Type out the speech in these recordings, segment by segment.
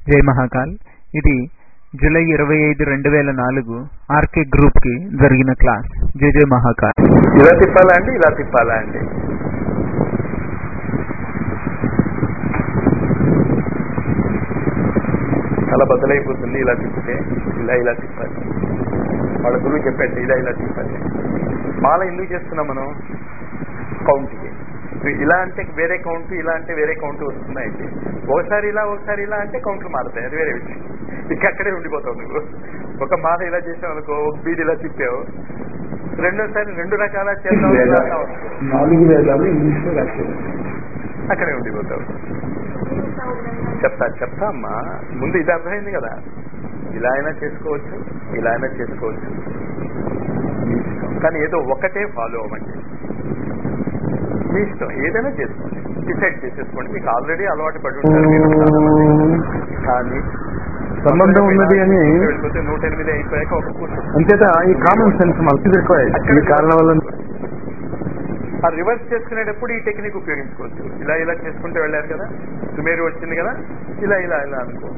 జై మహాకాల్ ఇది జూలై ఇరవై ఐదు రెండు వేల నాలుగు ఆర్కే గ్రూప్ కి జరిగిన క్లాస్ జై జై మహాకాల్ ఇలా తిప్పాలా అండి ఇలా తిప్పాలా అండి చాలా బదులైపోతుంది ఇలా తిప్పితే ఇలా ఇలా తిప్పాలి వాళ్ళ గురువు చెప్పాడు ఇలా ఇలా తిప్పాలి మాల ఎందుకు చేస్తున్నాం మనం కౌంట్కి ఇలా అంటే వేరే కౌంట్ ఇలా అంటే వేరే కౌంట్ వస్తున్నాయి అయితే ఒకసారి ఇలా ఒకసారి ఇలా అంటే కౌంట్లు మారుతాయి అది వేరే విషయం ఇక అక్కడే ఉండిపోతావు నువ్వు ఒక మాల ఇలా చేసావు అనుకో ఒక బీడ్ ఇలా తిప్పావు రెండోసారి రెండు రకాల చేద్దాం ఇలా అన్నావు అనుకో. నాలుగు వేదాలు ఇంగ్లీష్ లో రాశారు అక్కడే ఉండిపోతావు చెప్తా చెప్తా అమ్మా ముందు ఇది అర్థమైంది కదా ఇలా అయినా చేసుకోవచ్చు ఇలా అయినా చేసుకోవచ్చు మీ ఇష్టం కానీ ఏదో ఒకటే ఫాలో అవ్వండి మీ ఇష్టం ఏదైనా చేసుకోండి డిసైడ్ చేసేసుకోండి మీకు ఆల్రెడీ అలవాటు పడి ఉంటారు మీరు చాలా మంది. కానీ సంబంధం ఉన్నది అని వెళ్ళిపోతే నూట ఎనిమిది అయిపోయాక ఒక కూర్చో అంచేత ఈ కామన్ సెన్స్ మనకి రిక్వైర్డ్ ఈ కారణం వల్ల ఆ రివర్స్ చేసుకునేటప్పుడు ఈ టెక్నిక్ ఉపయోగించుకోవచ్చు ఇలా ఇలా చేసుకుంటూ వెళ్ళారు కదా సుమేరు వచ్చింది కదా ఇలా ఇలా ఇలా అనుకో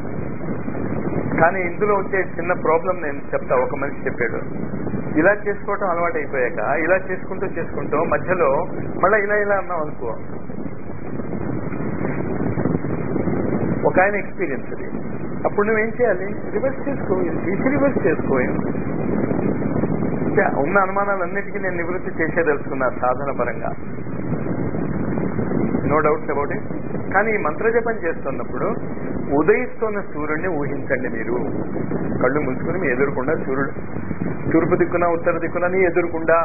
కానీ ఇందులో వచ్చే చిన్న ప్రాబ్లం నేను చెప్తా ఒక మనిషి చెప్పాడు ఇలా చేసుకోవటం అలవాటు అయిపోయాక ఇలా చేసుకుంటూ చేసుకుంటూ మధ్యలో మళ్ళీ ఇలా ఇలా అన్నాం అనుకో ఒక ఆయన ఎక్స్పీరియన్స్ అది అప్పుడు నువ్వేం చేయాలి రివర్స్ చేసుకో తీసి రివర్స్ చేసుకో అంటే ఉన్న అనుమానాలన్నిటికీ నేను నివృత్తి చేసేదలుచుకున్నా సాధన పరంగా నో డౌట్స్ అబౌట్ ఇట్ కానీ ఈ మంత్రజపం చేస్తున్నప్పుడు ఉదయిస్తున్న సూర్యుడిని ఊహించండి మీరు కళ్ళు మూసుకుని మీ ఎదురుకుండా సూర్యుడు తూర్పు దిక్కున ఉత్తర దిక్కున నీ ఎదురుకుండా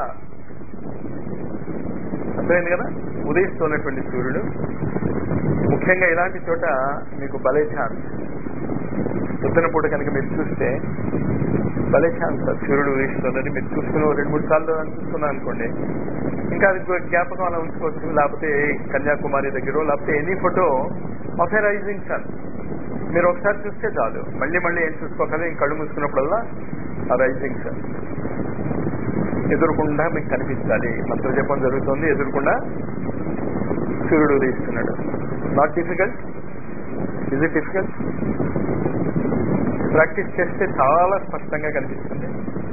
అర్థమైంది కదా ఉదయిస్తున్నటువంటి సూర్యుడు ముఖ్యంగా ఇలాంటి చోట మీకు భలే ఛాన్స్ పొద్దున పూట కనుక మీరు చూస్తే భలే ఛాన్స్ సూర్యుడు ఉదయిస్తున్నది మీరు చూసుకుని ఓ రెండు మూడు సార్లు చూసుకున్నాను అనుకోండి ఇంకా అది జ్ఞాపకం అలా ఉంచుకోవచ్చు లేకపోతే కన్యాకుమారి దగ్గర లేకపోతే any photo of a rising sun మీరు ఒకసారి చూస్తే చాలు మళ్ళీ మళ్ళీ ఏం చూసుకోకలే ఇంక కళ్ళు మూసుకున్నప్పుడల్లా ఆ రైజింగ్ సన్ ఎదురుకుండా మీకు కనిపించాలి మంత్రజపం జరుగుతుంది ఎదురుకుండా సూర్యుడు ఉదయిస్తున్నాడు not difficult is it difficult practice చేస్తే చాలా స్పష్టంగా కనిపిస్తుంది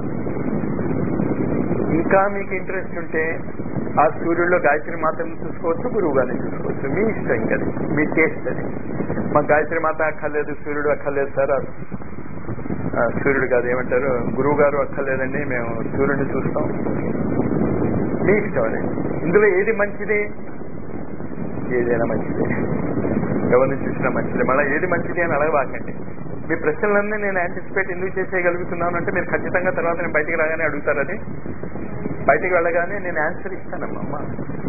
ఇంకా మీకు ఇంట్రెస్ట్ ఉంటే ఆ సూర్యుడిలో గాయత్రి మాతను చూసుకోవచ్చు గురువు గారిని చూసుకోవచ్చు మీ ఇష్టం ఇంకా అది. మీ టేస్ట్ అది మా గాయత్రి మాత అక్కర్లేదు సూర్యుడు అక్కర్లేదు సార్ ఆ, సూర్యుడు కాదు ఏమంటారు గురువు గారు అక్కర్లేదండి మేము సూర్యుడిని చూస్తాం మీ ఇష్టం అది ఇందులో ఏది మంచిది ఏదైనా మంచిది ఎవరిని చూసినా మంచిది మళ్ళీ ఏది మంచిది అని అడగబాకండి మీ ప్రశ్నలన్నీ నేను యాంటిసిపేట్ ఎందుకు చేసేయగలుగుతున్నాను అంటే మీరు ఖచ్చితంగా తర్వాత నేను బయటికి రాగానే అడుగుతారు అది బయటికి వెళ్ళగానే నేను ఆన్సర్ ఇస్తానమ్మా అమ్మ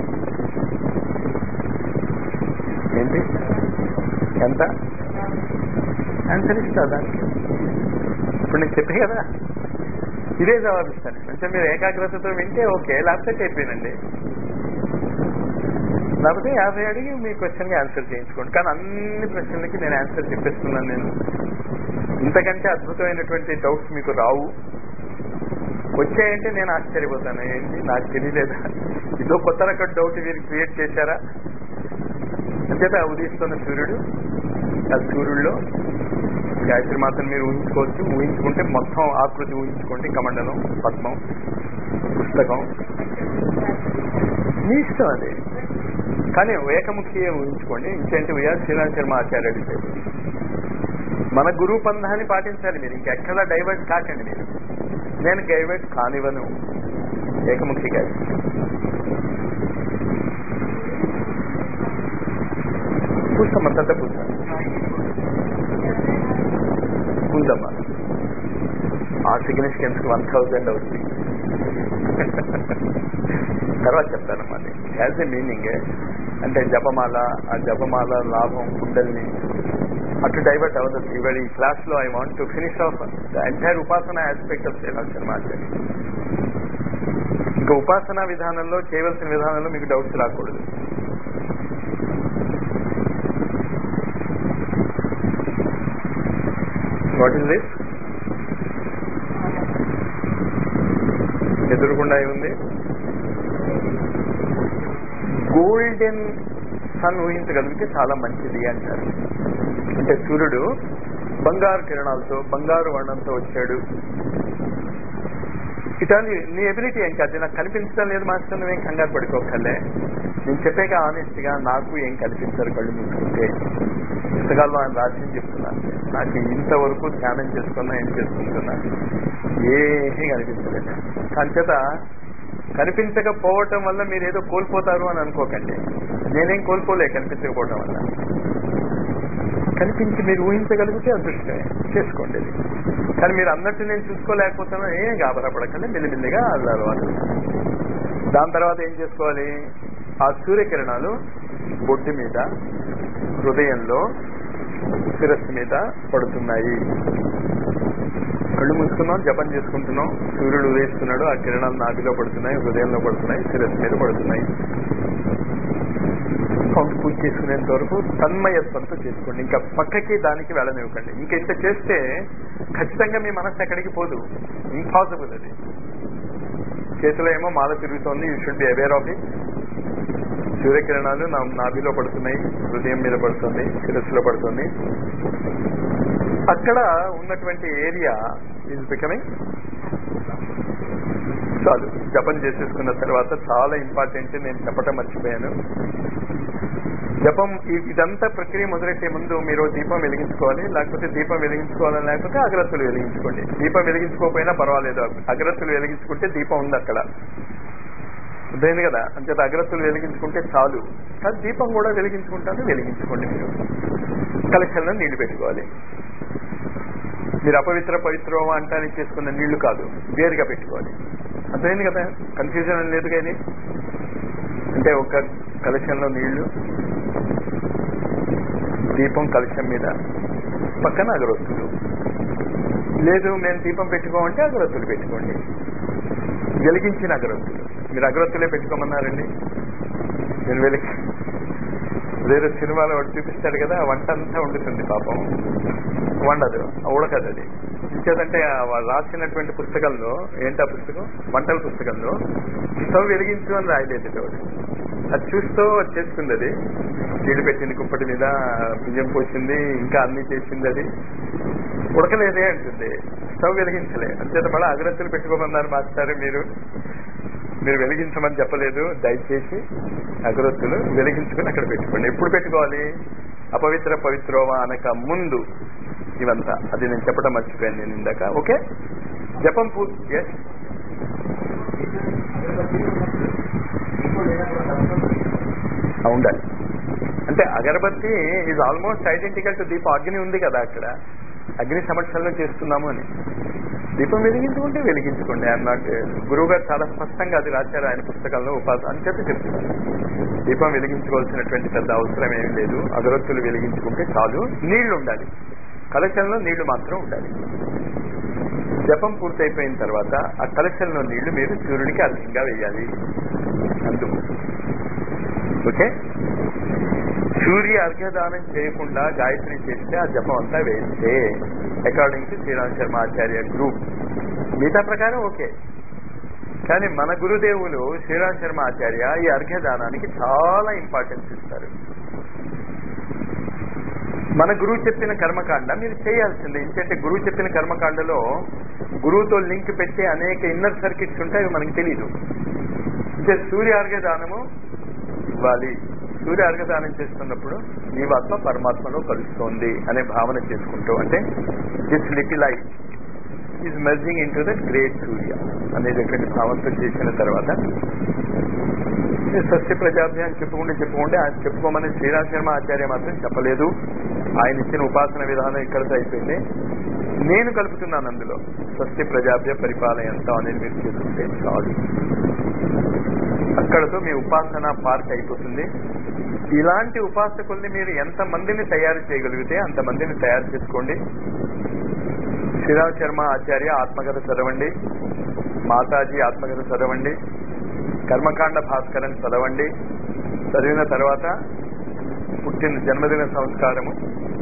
ఏంటి ఎంత ఆన్సర్ ఇస్తా దానికి ఇప్పుడు నేను చెప్పే కదా ఇదే జవాబిస్తాను కొంచెం మీరు ఏకాగ్రతతో వింటే ఓకే లేకపోతే చెప్పానండి లేకపోతే యాభై అడిగి మీ క్వశ్చన్కి ఆన్సర్ చేయించుకోండి కానీ అన్ని ప్రశ్నలకి నేను ఆన్సర్ చెప్పేస్తున్నాను నేను ఇంతకంటే అద్భుతమైనటువంటి డౌట్స్ మీకు రావు వచ్చాయంటే నేను ఆశ్చర్యపోతాను ఏంటి నాకు తెలియలేదా ఇదో కొత్త రకం డౌట్ మీరు క్రియేట్ చేశారా అంచేత ఉదయిస్తున్న సూర్యుడు ఆ సూర్యుడిలో గాయత్రి మాతను మీరు ఊహించుకోవచ్చు ఊహించుకుంటే మొత్తం ఆకృతి ఊహించుకోండి కమండలం పద్మం పుస్తకం మీ ఇష్టం అది కానీ ఏకముఖి ఊహించుకోండి ఇంకేంటి ఉయ్యాలి శ్రీరామ్ శర్మ ఆచార్యుడు పేరు మన గురువు పంధాన్ని పాటించాలి మీరు ఇంకెక్కడా డైవర్ట్ కాకండి మీరు నేను డైవర్ట్ కానివ్వను ఏకముఖి గారి పూసమ్మ పెద్ద పూస ఉందమ్మా ఆ సిగ్నిఫికెన్స్ వన్ థౌజండ్ అవుతుంది తర్వాత చెప్తానమ్మా హ్యాజ్ ఎ మీనింగ్ అంటే జపమాల ఆ జపమాల లాభం కుండల్ని అటు డైవర్ట్ అవ్వదు ఇవాళ ఈ క్లాస్ లో I want to finish off the entire upasana aspect of Shrinath Sharma Acharya ఇంకా ఉపాసనా విధానంలో చేయవలసిన విధానంలో మీకు డౌట్స్ రాకూడదు వాట్ ఇస్ దిస్ ఎదురుకుండా ఉంది గోల్డెన్ సన్ ఊహించగలిగితే చాలా మంచిది అంటారు అంటే సూర్యుడు బంగారు కిరణాలతో బంగారు వర్ణంతో వచ్చాడు ఇటాలి నీ ఎబిలిటీ ఏంటి అది నాకు కనిపించడం లేదు మాస్టర్ నువ్వేం కంగారు పడుకోకర్లే నేను చెప్పాక ఆనెస్ట్ గా నాకు ఏం కనిపించరు కళ్ళు మూసుకుంటే పుస్తకాల్లో ఆయన రాసి చెప్తున్నాను నాకు ఇంతవరకు ధ్యానం చేసుకున్నా ఏం చేసుకుంటున్నా ఏమీ కనిపించలేదు అంచేత కనిపించకపోవటం వల్ల మీరు ఏదో కోల్పోతారు అని అనుకోకండి నేనేం కోల్పోలే కనిపించకపోవటం వల్ల కనిపించి మీరు ఊహించగలిగితే అదృష్టమే చేసుకోండి అది కానీ మీరు అన్నట్టు నేను చూసుకోలేకపోతున్నా ఏం గాబరపడకండి మెల్లిమెల్లిగా అది అలవాటు దాని తర్వాత ఏం చేసుకోవాలి ఆ సూర్యకిరణాలు బొడ్డు మీద హృదయంలో శిరస్సు మీద పడుతున్నాయి కళ్ళు మూసుకున్నాం జపం చేసుకుంటున్నాం సూర్యుడు ఉదయిస్తున్నాడు ఆ కిరణాలు నాభిలో పడుతున్నాయి హృదయంలో పడుతున్నాయి శిరస్సు మీద పడుతున్నాయి కౌంట్ పూజ చేసుకునేంత వరకు తన్మయత్వంతో చేసుకోండి ఇంకా పక్కకి దానికి వెళ్ళనివ్వకండి ఇంకా ఇంత చేస్తే ఖచ్చితంగా మీ మనస్సు ఎక్కడికి పోదు ఇంపాసిబుల్ అది చేతిలో ఏమో మాల తిరుగుతోంది you should be aware of it సూర్యకిరణాలు నా నాభిలో పడుతున్నాయి హృదయం మీద పడుతుంది శిరస్సులో పడుతుంది అక్కడ ఉన్నటువంటి ఏరియా ఈజ్ బికమింగ్ చాలు జపం చేసేసుకున్న తర్వాత చాలా ఇంపార్టెంట్ నేను చెప్పటం మర్చిపోయాను జపం ఈ- ఇదంతా ప్రక్రియ మొదలెట్టే ముందు మీరు దీపం వెలిగించుకోవాలి లేకపోతే దీపం వెలిగించుకోవాలని లేకపోతే అగరత్తులు వెలిగించుకోండి దీపం వెలిగించుకోకపోయినా పర్వాలేదు అగరత్తులు వెలిగించుకుంటే దీపం ఉంది అక్కడ అర్థమైంది కదా అంచేత అగరత్తులు వెలిగించుకుంటే చాలు కానీ దీపం కూడా వెలిగించుకుంటాను వెలిగించుకోండి మీరు కలెక్షన్లో నీళ్లు పెట్టుకోవాలి మీరు అపవిత్ర పవిత్రం అంటానికి చేసుకున్న నీళ్లు కాదు వేరుగా పెట్టుకోవాలి అర్థమైంది కదా కన్ఫ్యూజన్ లేదు కానీ అంటే ఒక కలశంలో నీళ్లు దీపం కలశం మీద పక్కన అగరొత్తులు లేదు మేము దీపం పెట్టుకోమంటే అగరొత్తులు పెట్టుకోండి వెలిగించిన అగరొత్తులు మీరు అగరొత్తులే పెట్టుకోమన్నారండి నేను వెలిగి వేరే సినిమాలో వాడు చూపిస్తాడు కదా ఆ వంట అంతా వండుతుంది పాపం వండదు ఉడకదు అది ఇంకేదంటే వాళ్ళు రాసినటువంటి పుస్తకంలో ఏంటా పుస్తకం వంటల పుస్తకంలో స్టవ్ వెలిగించు అని రాయలేదు ఒకటి అది చూస్తూ అది చేస్తుంది అది నీళ్లు పెట్టింది కుప్పటి మీద బియ్యం పోసింది ఇంకా అన్ని చేసింది అది ఉడకలేదే అంటుంది స్టవ్ వెలిగించలే అంచేత మళ్ళీ అగరత్తులు పెట్టుకోమన్నారు మాస్టర్ మీరు మీరు వెలిగించమని చెప్పలేదు దయచేసి అగరొత్తులు వెలిగించుకుని అక్కడ పెట్టుకోండి ఎప్పుడు పెట్టుకోవాలి అపవిత్ర పవిత్రోవా అనక ముందు ఇవంతా అది నేను చెప్పడం మర్చిపోయాను నేను ఇందాక ఓకే జపం పూర్తి ఎస్ ఉండాలి అంటే agarbatti is almost identical to దీపం అగ్ని ఉంది కదా అక్కడ అగ్ని సమక్షంలో చేస్తున్నాము అని దీపం వెలిగించుకుంటే వెలిగించుకోండి ఐఎమ్ నాట్ గురువు గారు చాలా స్పష్టంగా అది రాశారు ఆయన పుస్తకంలో ఉపాస అని చెప్పి చెప్తున్నారు దీపం వెలిగించుకోవాల్సినటువంటి పెద్ద అవసరం ఏమీ లేదు అగరత్తులు వెలిగించుకుంటే చాలు నీళ్లు ఉండాలి కలశంలో నీళ్లు మాత్రం ఉండాలి జపం పూర్తయిపోయిన తర్వాత ఆ కలశంలో నీళ్లు మీరు సూర్యుడికి అర్ఘంగా వేయాలి అందుకు ఓకే సూర్య అర్ఘ్యదానం చేయకుండా గాయత్రి చేస్తే ఆ జపం అంతా వేస్తే according to Shriram Sharma Acharya group మిగతా ప్రకారం ఓకే కానీ మన గురుదేవులు శ్రీరామ్ శర్మ ఆచార్య ఈ అర్ఘ్యదానానికి చాలా ఇంపార్టెన్స్ ఇస్తారు మన గురువు చెప్పిన కర్మకాండ మీరు చేయాల్సిందే ఎందుకంటే గురువు చెప్పిన కర్మకాండలో గురువుతో లింక్ పెట్టే అనేక ఇన్నర్ సర్కిట్స్ ఉంటాయి అవి మనకి తెలియదు అంటే సూర్య అర్ఘ్యదానము ఇవ్వాలి సూర్య అర్ఘదానం చేస్తున్నప్పుడు జీవాత్మ పరమాత్మలో కలుస్తోంది అనే భావన చేసుకుంటూ అంటే this little I is merging into the great Surya అనేటటువంటి భావంతో చేసిన తర్వాత సస్య ప్రజాభ్యాన్ని చెప్పుకుంటే చెప్పుకుంటే ఆయన చెప్పుకోమని శ్రీరామ్ శర్మ ఆచార్య మాత్రం చెప్పలేదు ఆయన ఇచ్చిన ఉపాసన విధానం ఇక్కడతో అయిపోయింది నేను కలుపుతున్నాను అందులో స్వస్తి ప్రజాభ్య పరిపాలయంతో అనేది మీరు చేసుకుంటే చాలు అక్కడతో మీ ఉపాసన పార్క్ అయిపోతుంది ఇలాంటి ఉపాసకుల్ని మీరు ఎంత మందిని తయారు చేయగలిగితే అంత మందిని తయారు చేసుకోండి శ్రీరామ్ శర్మ ఆచార్య ఆత్మకథ చదవండి మాతాజీ ఆత్మకథ చదవండి కర్మకాండ భాస్కరన్ చదవండి చదివిన తర్వాత పుట్టిన జన్మదిన సంస్కారము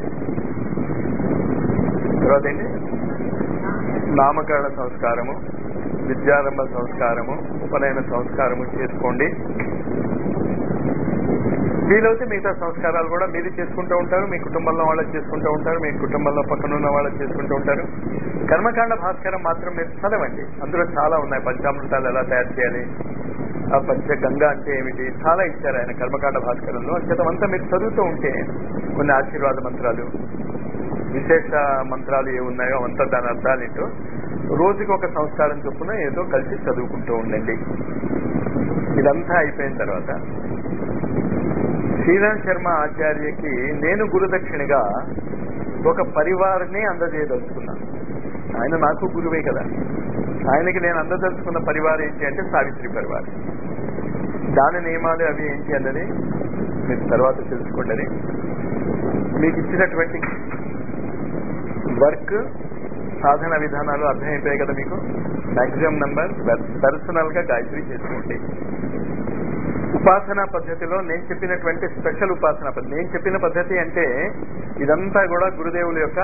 తర్వాత ఏంటి నామకరణ సంస్కారము విద్యారంభ సంస్కారము ఉపనయన సంస్కారము చేసుకోండి వీలైతే మిగతా సంస్కారాలు కూడా మీరు చేసుకుంటూ ఉంటారు మీ కుటుంబంలో వాళ్ళకి చేసుకుంటూ ఉంటారు మీ కుటుంబంలో పక్కన ఉన్న వాళ్ళకి చేసుకుంటూ ఉంటారు కర్మకాండ భాస్కరం మాత్రం మీరు చదవండి అందులో చాలా ఉన్నాయి పంచామృతాలు ఎలా తయారు చేయాలి ఆ పంచగంగ అంటే ఏమిటి చాలా ఇచ్చారు ఆయన కర్మకాండ భాస్కరంలో అంచేతమంతా మీరు చదువుతూ ఉంటే కొన్ని ఆశీర్వాద మంత్రాలు విశేష మంత్రాలు ఏ ఉన్నాయో అవంతా దాని అర్థాలు ఏంటో రోజుకి ఒక సంస్కారం చొప్పున ఏదో కలిసి చదువుకుంటూ ఉండండి ఇదంతా అయిపోయిన తర్వాత శ్రీరామ్ శర్మ ఆచార్యకి నేను గురుదక్షిణగా ఒక పరివారాన్ని అందజేయదలుచుకున్నాను ఆయన నాకు గురువే కదా ఆయనకి నేను అందదలుచుకున్న పరివారం ఏంటి అంటే సావిత్రి పరివారం దాని నియమాలు అవి ఏంటి అన్నది మీరు తర్వాత తెలుసుకోండి మీకు ఇచ్చినటువంటి వర్క్ సాధన విధానాలు అర్థమైపోయాయి కదా మీకు మాక్సిమం నంబర్ పర్సనల్ గా గాయత్రి చేసుకోండి ఉపాసనా పద్ధతిలో నేను చెప్పినటువంటి స్పెషల్ ఉపాసనా పద్ధతి నేను చెప్పిన పద్ధతి అంటే ఇదంతా కూడా గురుదేవుల యొక్క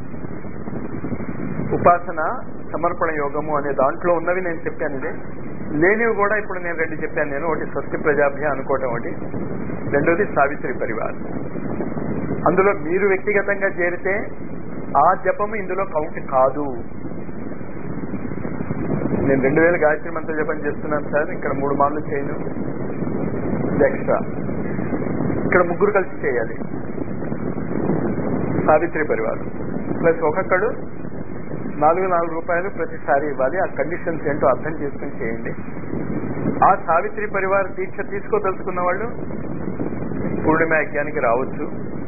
ఉపాసన సమర్పణ యోగము అనే దాంట్లో ఉన్నవి నేను చెప్పాను ఇదే లేనివి కూడా ఇప్పుడు నేను రెండు చెప్పాను నేను ఒకటి స్వస్తి ప్రజాభ్య అనుకోవటం ఒకటి రెండోది సావిత్రి పరివార్ అందులో మీరు వ్యక్తిగతంగా చేరితే ఆ జపము ఇందులో కౌంట్ కాదు నేను రెండు వేల గాయత్రి మంత్ర జపం చేస్తున్నాను సార్ ఇక్కడ మూడు మార్లు చేయను ఇది ఎక్స్ట్రా ఇక్కడ ముగ్గురు కలిసి చేయాలి సావిత్రి పరివారం ప్లస్ ఒక్కొక్కడు నాలుగు నాలుగు రూపాయలు ప్రతిసారి ఇవ్వాలి ఆ కండిషన్స్ ఏంటో అర్థం చేసుకుని చేయండి ఆ సావిత్రి పరివార దీక్ష తీసుకోదలుచుకున్న వాళ్ళు పూర్ణిమ యజ్ఞానికి రావచ్చు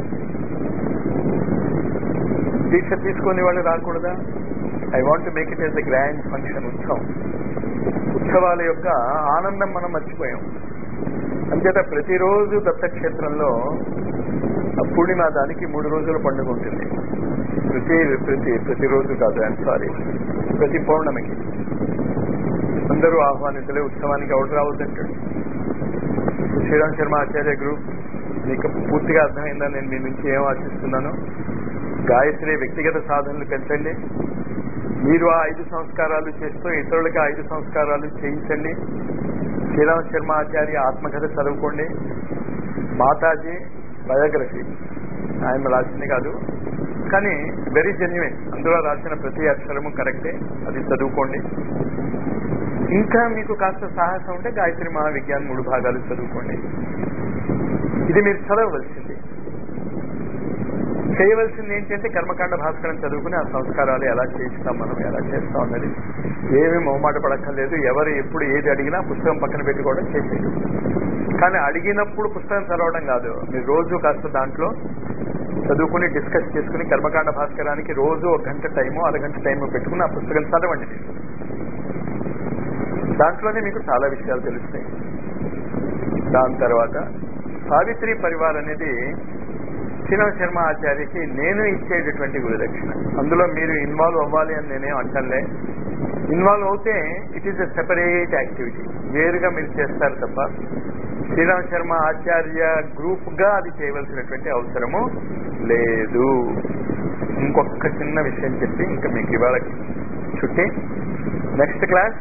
దీక్ష తీసుకునే వాళ్ళు రాకూడదా I want make it as a grand function ఉత్సవం ఉత్సవాల యొక్క ఆనందం మనం మర్చిపోయాం అంచేత ప్రతిరోజు దత్తక్షేత్రంలో పూర్ణిమ దానికి మూడు రోజుల పండుగ ఉంటుంది ప్రతి ప్రతి ప్రతిరోజు కాదు ఐఎమ్ సారీ ప్రతి పౌర్ణమికి అందరూ ఆహ్వానితులే ఉత్సవానికి ఎవరు రావద్దంటాడు శ్రీరామ్ శర్మ ఆచార్య గ్రూప్ మీకు పూర్తిగా అర్థమైందా నేను మీ నుంచి ఏం ఆశిస్తున్నాను గాయత్రి వ్యక్తిగత సాధనలు పెంచండి మీరు ఆ ఐదు సంస్కారాలు చేస్తూ ఇతరులకి ఆ ఐదు సంస్కారాలు చేయించండి శ్రీరామ్ శర్మ ఆచార్య ఆత్మకథ చదువుకోండి మాతాజీ బయోగ్రఫీ ఆయన రాసింది కాదు కానీ వెరీ జెన్యున్ అందులో రాసిన ప్రతి అక్షరము కరెక్టే అది చదువుకోండి ఇంకా మీకు కాస్త సాహసం ఉంటే గాయత్రి మహావిజ్ఞాన్ మూడు భాగాలు చదువుకోండి ఇది మీరు చదవవలసింది చేయవలసింది ఏంటంటే కర్మకాండ భాస్కరం చదువుకుని ఆ సంస్కారాలు ఎలా చేయిస్తాం మనం ఎలా చేస్తాం అన్నది ఏమీ మొహమాట పడక్కర్లేదు ఎవరు ఎప్పుడు ఏది అడిగినా పుస్తకం పక్కన పెట్టుకోవడం చేసేది కానీ అడిగినప్పుడు పుస్తకం చదవడం కాదు మీరు రోజు కాస్త దాంట్లో చదువుకుని డిస్కస్ చేసుకుని కర్మకాండ భాస్కరానికి రోజు ఒక గంట టైము అరగంట టైము పెట్టుకుని ఆ పుస్తకం చదవండి మీరు దాంట్లోనే మీకు చాలా విషయాలు తెలుస్తాయి దాని తర్వాత సావిత్రి పరివార్ అనేది శ్రీరామ శర్మ ఆచార్యకి నేను ఇచ్చేటటువంటి గురుదక్షిణ అందులో మీరు ఇన్వాల్వ్ అవ్వాలి అని నేనేం అంటలే ఇన్వాల్వ్ అవుతే it is a separate activity వేరుగా మీరు చేస్తారు తప్ప శ్రీరామ శర్మ ఆచార్య గ్రూప్ గా అది చేయవలసినటువంటి అవసరము లేదు ఇంకొక చిన్న విషయం చెప్పి ఇంకా మీకు ఇవాళ చుట్టి next class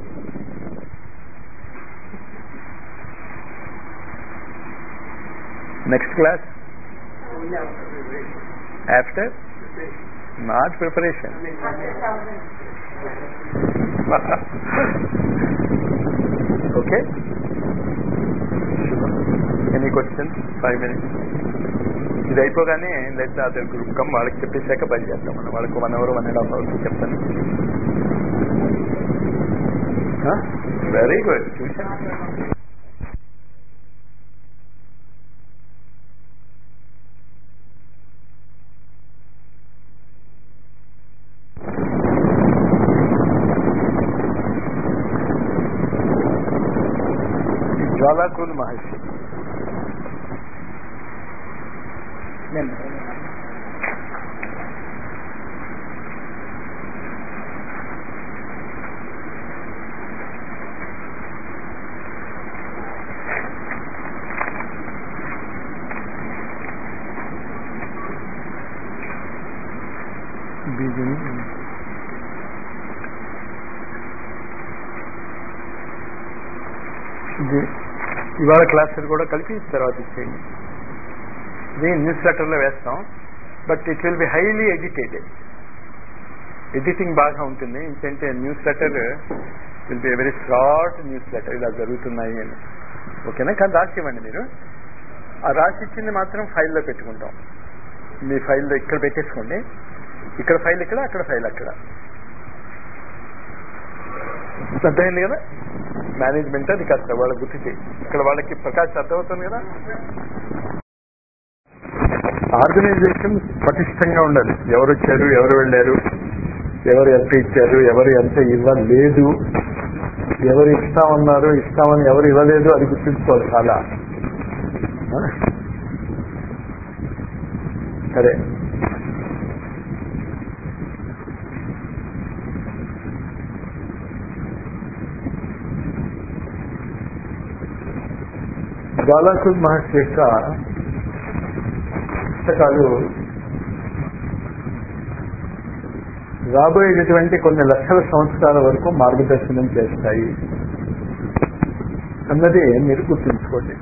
next class after not preparation okay any questions five minutes ఇది అయిపోగానే లెట్ అదర్ గ్రూప్ కమ్ వాళ్ళకి చెప్పేశాక బయలుదేరుతాం మనం వాళ్ళకి one hour one and half hour చెప్తాను వెరీ గుడ్ ట్యూషన్ జ్వాలాకుల్ మహర్షి బీజం ఇది ఇవాళ క్లాసులు కూడా కలిపి తర్వాత ఇచ్చేయండి ఇది న్యూస్ లెటర్లో వేస్తాం but it will be highly edited editing బాగా ఉంటుంది ఏంటంటే newsletter will be very short newsletter ఇలా జరుగుతున్నాయి అని ఓకేనా కానీ రాసి ఇవ్వండి మీరు ఆ రాసి ఇచ్చింది మాత్రం ఫైల్లో పెట్టుకుంటాం మీ ఫైల్లో ఇక్కడ పెట్టేసుకోండి ఇక్కడ ఫైల్ ఇక్కడ అక్కడ ఫైల్ అక్కడ అర్థమైంది కదా మేనేజ్మెంట్ అది కాస్త వాళ్ళ గుర్తు చేయి ఇక్కడ వాళ్ళకి ప్రకాశ్ అర్థమవుతుంది కదా ఆర్గనైజేషన్ పటిష్టంగా ఉండాలి ఎవరు వచ్చారు ఎవరు వెళ్ళారు ఎవరు ఎంత ఇచ్చారు ఎవరు ఎంత ఇవ్వలేదు ఎవరు ఇస్తామన్నారు ఇస్తామని ఎవరు ఇవ్వలేదు అది గుర్తుంచుకోవాలి చాలా ఆ? సరే బాలాకుల్ మహర్షి యొక్క పుస్తకాలు రాబోయేటటువంటి కొన్ని లక్షల సంవత్సరాల వరకు మార్గదర్శనం చేస్తాయి అన్నది మీరు గుర్తుంచుకోండి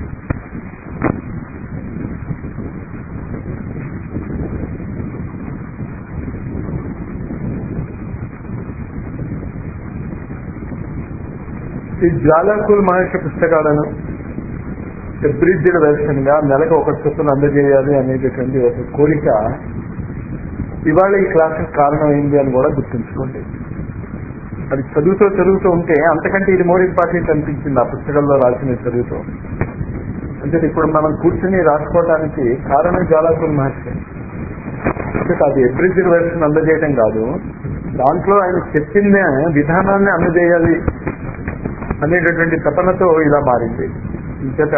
ఈ జ్వాలాకుల్ మహర్షి పుస్తకాలను ఎబ్రిడ్జ్డ్ వెర్షన్ గా నెలకు ఒక చొప్పున అందజేయాలి అనేటటువంటి ఒక కోరిక ఇవాళ ఈ క్లాసుకు కారణమైంది అని కూడా గుర్తుంచుకోండి అది చదువుతూ చదువుతూ ఉంటే అంతకంటే ఇది మోర్ ఇంపార్టెంట్ అనిపించింది ఆ పుస్తకంలో రాసిన చదువుతూ అంటే ఇప్పుడు మనం కూర్చుని రాసుకోవడానికి కారణం జ్వాలాకుల్ మహర్షి అంటే అది ఎబ్రిడ్జ్డ్ వెర్షన్ అందజేయడం కాదు దాంట్లో ఆయన చెప్పిన విధానాన్ని అందజేయాలి అనేటటువంటి తపనతో ఇలా మారింది ఇంతట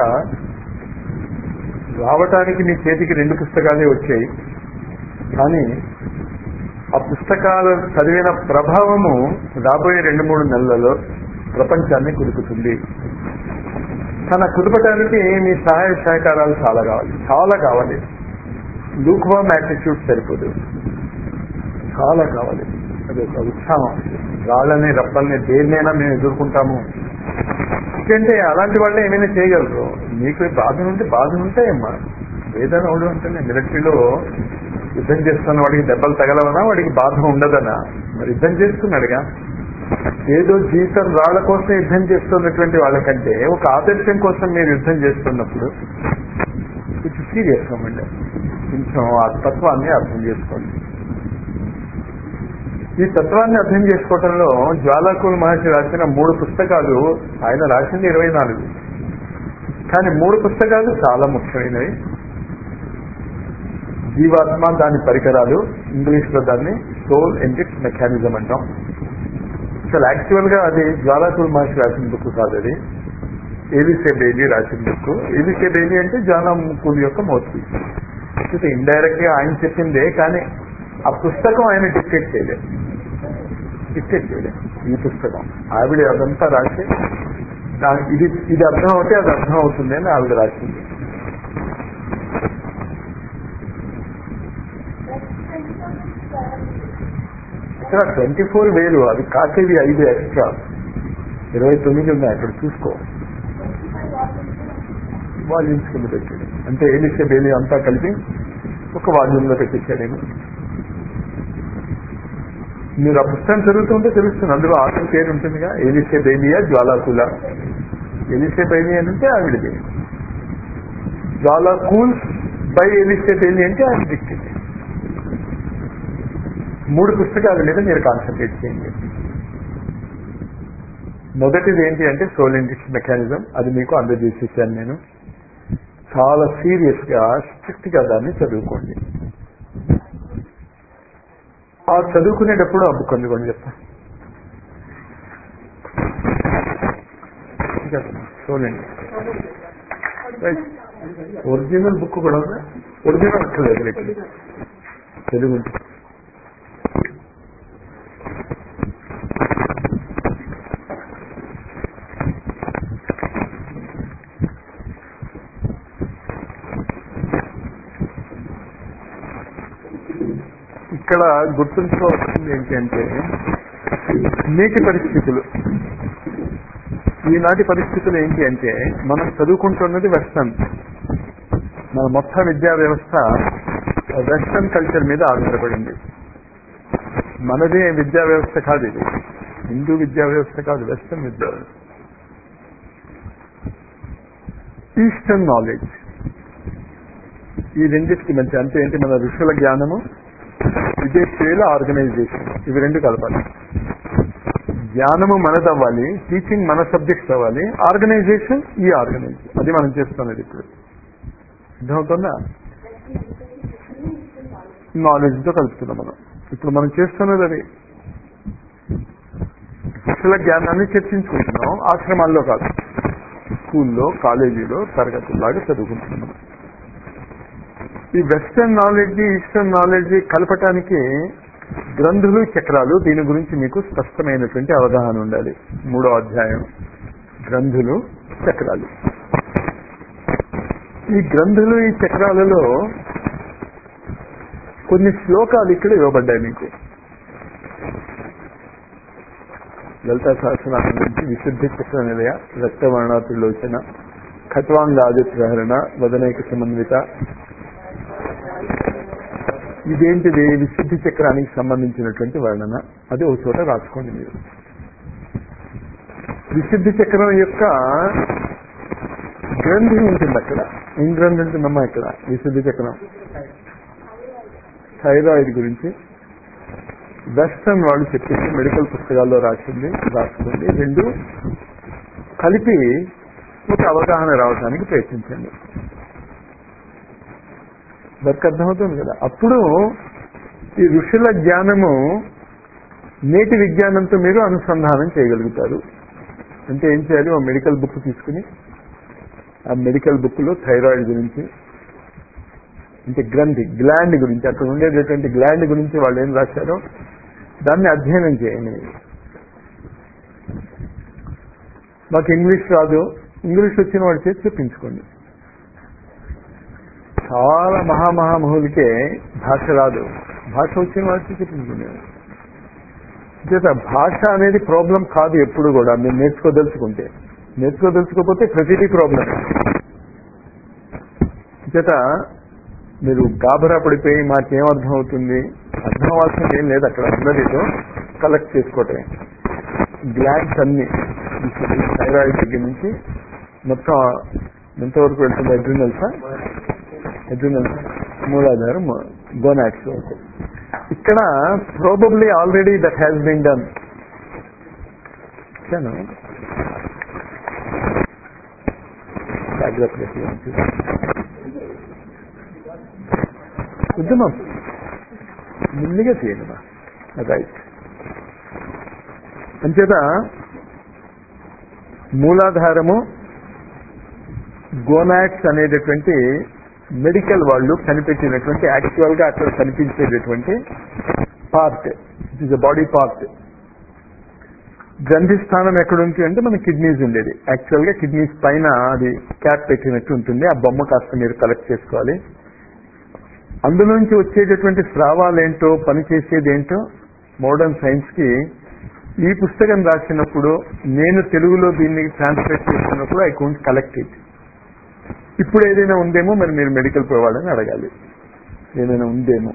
రావటానికి మీ చేతికి రెండు పుస్తకాలే వచ్చాయి కానీ ఆ పుస్తకాలు చదివిన ప్రభావము రాబోయే రెండు మూడు నెలలలో ప్రపంచాన్ని కుదుపుతుంది తన కుదపటానికి మీ సహాయ సహకారాలు చాలా కావాలి చాలా కావాలి లూక్వామ్ యాటిట్యూడ్ సరిపోదు చాలా కావాలి అది ఒక ఉత్సాహం రాళ్ళని రప్పల్ని దేన్నైనా మేము ఎదుర్కొంటాము ఎందుకంటే అలాంటి వాళ్ళే ఏమైనా చేయగలరు మీకు బాధ ఉంటే బాధ ఉంటాయమ్మా ఏదైనా వాడు అంటే మిలిటరీలో యుద్ధం చేస్తున్న వాడికి దెబ్బలు తగలవనా వాడికి బాధ ఉండదనా మరి యుద్ధం చేస్తున్నాడుగా ఏదో జీవితం రాళ్ల కోసం యుద్ధం చేస్తున్నటువంటి వాళ్ళకంటే ఒక ఆదర్శం కోసం మీరు యుద్ధం చేస్తున్నప్పుడు కొంచెం సీరియస్ అవ్వండి కొంచెం ఆ తత్వాన్ని అర్థం చేసుకోండి ఈ తత్వాన్ని అర్థం చేసుకోవటంలో జ్వాలాకుల్ మహర్షి రాసిన మూడు పుస్తకాలు ఆయన రాసింది ఇరవై నాలుగు కానీ మూడు పుస్తకాలు చాలా ముఖ్యమైనవి జీవాత్మ దాని పరికరాలు ఇంగ్లీష్ లో దాన్ని సోల్ ఎంటిక్స్ మెకానిజం అంటాం అసలు యాక్చువల్ గా అది జ్వాలాకుల్ మహర్షి రాసిన బుక్ కాదు అది ఏవిసే బెయిలీ రాసిన బుక్ ఏవిసే బెయిలీ అంటే జ్వాలాముకుల్ యొక్క మౌత్వి ఇండైరెక్ట్ గా ఆయన చెప్పిందే కానీ ఆ పుస్తకం ఆయన డిక్టేట్ చేయలేదు డిక్టేట్ చేయలేదు ఈ పుస్తకం ఆవిడ అదంతా రాసి దా- ఇది ఇది అర్థం అవుతే అది అర్థం అవుతుంది అని ఆవిడ రాసింది ఇక్కడ ట్వంటీ ఫోర్ వేలు అవి కాకేవి ఐదు ఎక్స్ట్రా ఇరవై తొమ్మిది ఉన్నాయి అక్కడ చూసుకో వాల్యూమ్స్ కింద పెట్టాడు అంటే ఏలిసే బేలి అంతా కలిపి ఒక వాల్యూమ్ లో పెట్టించాడేమో మీరు ఆ పుస్తకం చదువుతుంటే తెలుస్తుంది అందులో ఆటం పేరు ఉంటుందిగా ఏలిసే బేలియా జ్వాలాకుల ఎలిసే బేలి అని అంటే ఆవిడది జ్వాలాకూల్ బై ఎలిసే బేలి అంటే ఆవిడ దిక్కింది మూడు పుస్తకాల మీద మీరు కాన్సన్ట్రేట్ చేయండి మొదటిది ఏంటి అంటే సోల్ ఇండిక్స్ మెకానిజం అది మీకు అందజేసేసాను నేను చాలా సీరియస్ గా స్ట్రిక్ట్ గా దాన్ని చదువుకోండి ఆ చదువుకునేటప్పుడు ఆ బుక్ అందుకోండి చెప్తా సోల్ ఇండిక్స్ రైట్ ఒరిజినల్ బుక్ కూడా ఉందా ఒరిజినల్ అక్కర్లేదు మీకు తెలుగు ఉంటుంది. ఇక్కడ గుర్తుంచుకోవాల్సింది ఏంటి అంటే నేటి పరిస్థితులు ఈనాటి పరిస్థితులు ఏంటి అంటే మనం చదువుకుంటున్నది వెస్టర్న్ మన మొత్తం విద్యా వ్యవస్థ వెస్టర్న్ కల్చర్ మీద ఆధారపడింది మనదే విద్యా వ్యవస్థ కాదు ఇది హిందూ విద్యా వ్యవస్థ కాదు వెస్టర్న్ విద్యా వ్యవస్థ ఈస్టర్న్ నాలెడ్జ్ ఈ రెండింటికి మధ్య అంటే ఏంటి మన ఋషుల జ్ఞానము విదేశీయుల ఆర్గనైజేషన్ ఇవి రెండు కలపాలి జ్ఞానము మనదవ్వాలి టీచింగ్ మన సబ్జెక్ట్స్ అవ్వాలి ఆర్గనైజేషన్ ఈ ఆర్గనైజేషన్ అది మనం చేస్తున్నది ఇప్పుడు అర్థమవుతుందా నాలెడ్జ్ తో కలుపుతున్నాం మనం ఇప్పుడు మనం చేస్తున్నది అది ఋషుల జ్ఞానాన్ని చర్చించుకుంటున్నాం ఆశ్రమాల్లో కాదు స్కూల్లో కాలేజీలో తరగతుల్లాగా చదువుకుంటున్నాం ఈ వెస్టర్న్ నాలెడ్జ్ ఈస్టర్న్ నాలెడ్జ్ కలపటానికి గ్రంథులు చక్రాలు దీని గురించి మీకు స్పష్టమైనటువంటి అవగాహన ఉండాలి మూడో అధ్యాయం గ్రంథులు చక్రాలు ఈ గ్రంథులు ఈ చక్రాలలో కొన్ని శ్లోకాలు ఇక్కడ ఇవ్వబడ్డాయి మీకు లలితా సహస్రనామం నుంచి విశుద్ధి చక్ర నిలయ రక్తవర్ణాతుల్లోచన ఖట్వాంగాదిత్రహరణ వదనైక సమన్విత ఇదేంటిది విశుద్ధి చక్రానికి సంబంధించినటువంటి వర్ణన అది ఒక చోట రాసుకోండి మీరు విశుద్ధి చక్రం యొక్క గ్రంథి ఉంటుంది అక్కడ ఏం గ్రంథి ఉంటుందమ్మా ఇక్కడ విశుద్ధి చక్రం థైరాయిడ్ గురించి వెస్టర్న్ వాళ్ళు చెప్పేసి మెడికల్ పుస్తకాల్లో రాసింది రాసుకోండి రెండు కలిపి ఒక అవగాహన రావడానికి ప్రయత్నించండి వర్క్ అర్థమవుతుంది కదా అప్పుడు ఈ ఋషుల జ్ఞానము నేటి విజ్ఞానంతో మీరు అనుసంధానం చేయగలుగుతారు అంటే ఏం చేయాలి ఒక మెడికల్ బుక్ తీసుకుని ఆ మెడికల్ బుక్ లో థైరాయిడ్ గురించి అంటే గ్రంథి గ్లాండ్ గురించి అక్కడ ఉండేటటువంటి గ్లాండ్ గురించి వాళ్ళు ఏం రాశారో దాన్ని అధ్యయనం చేయండి మాకు ఇంగ్లీష్ రాదు ఇంగ్లీష్ వచ్చిన వాడి చేసి చెప్పించుకోండి చాలా మహామహామహులకే భాష రాదు భాష వచ్చిన వాడికి చెప్పించుకునేవాడు చేత భాష అనేది ప్రాబ్లం కాదు ఎప్పుడు కూడా మీరు నేర్చుకోదలుచుకుంటే నేర్చుకోదలుచుకోకపోతే ప్రతిదీ ప్రాబ్లం చేత మీరు గాబరా పడిపోయి మాకేం అర్థం అవుతుంది అర్థం అవ్వాల్సింది ఏం లేదు అక్కడ అందరితో కలెక్ట్ చేసుకోవటమే గ్లాండ్స్ అన్ని థైరాయిడ్ దగ్గర నుంచి మొత్తం ఎంతవరకు వెళ్తుంది అడ్రినల్సా అడ్రినల్స్ మూలాధారం గోనాక్స్ వరకు ఇక్కడ probably already that has been done జాగ్రత్త ఉద్యమం ముందుగా తీయండి రైట్ అంచేత మూలాధారము గోనాక్స్ అనేటటువంటి మెడికల్ వాళ్ళు కనిపెట్టినటువంటి యాక్చువల్ గా అక్కడ కనిపించేటటువంటి part it is a body part గ్రంథి స్థానం ఎక్కడ ఉంటుంది అంటే మన కిడ్నీస్ ఉండేది యాక్చువల్ గా కిడ్నీస్ పైన అది క్యాప్ పెట్టినట్టు ఉంటుంది ఆ బొమ్మ కాస్త మీరు కలెక్ట్ చేసుకోవాలి అందులోంచి వచ్చేటటువంటి స్రావాలేంటో పనిచేసేదేంటో మోడర్న్ సైన్స్ కి ఈ పుస్తకం రాసినప్పుడు నేను తెలుగులో దీన్ని ట్రాన్స్లేట్ చేసినప్పుడు ఐ కొంట్ కలెక్ట్ ఇట్ ఇప్పుడు ఏదైనా ఉందేమో మరి మీరు మెడికల్ ప్రొవైడర్ని అడగాలి ఏదైనా ఉందేమో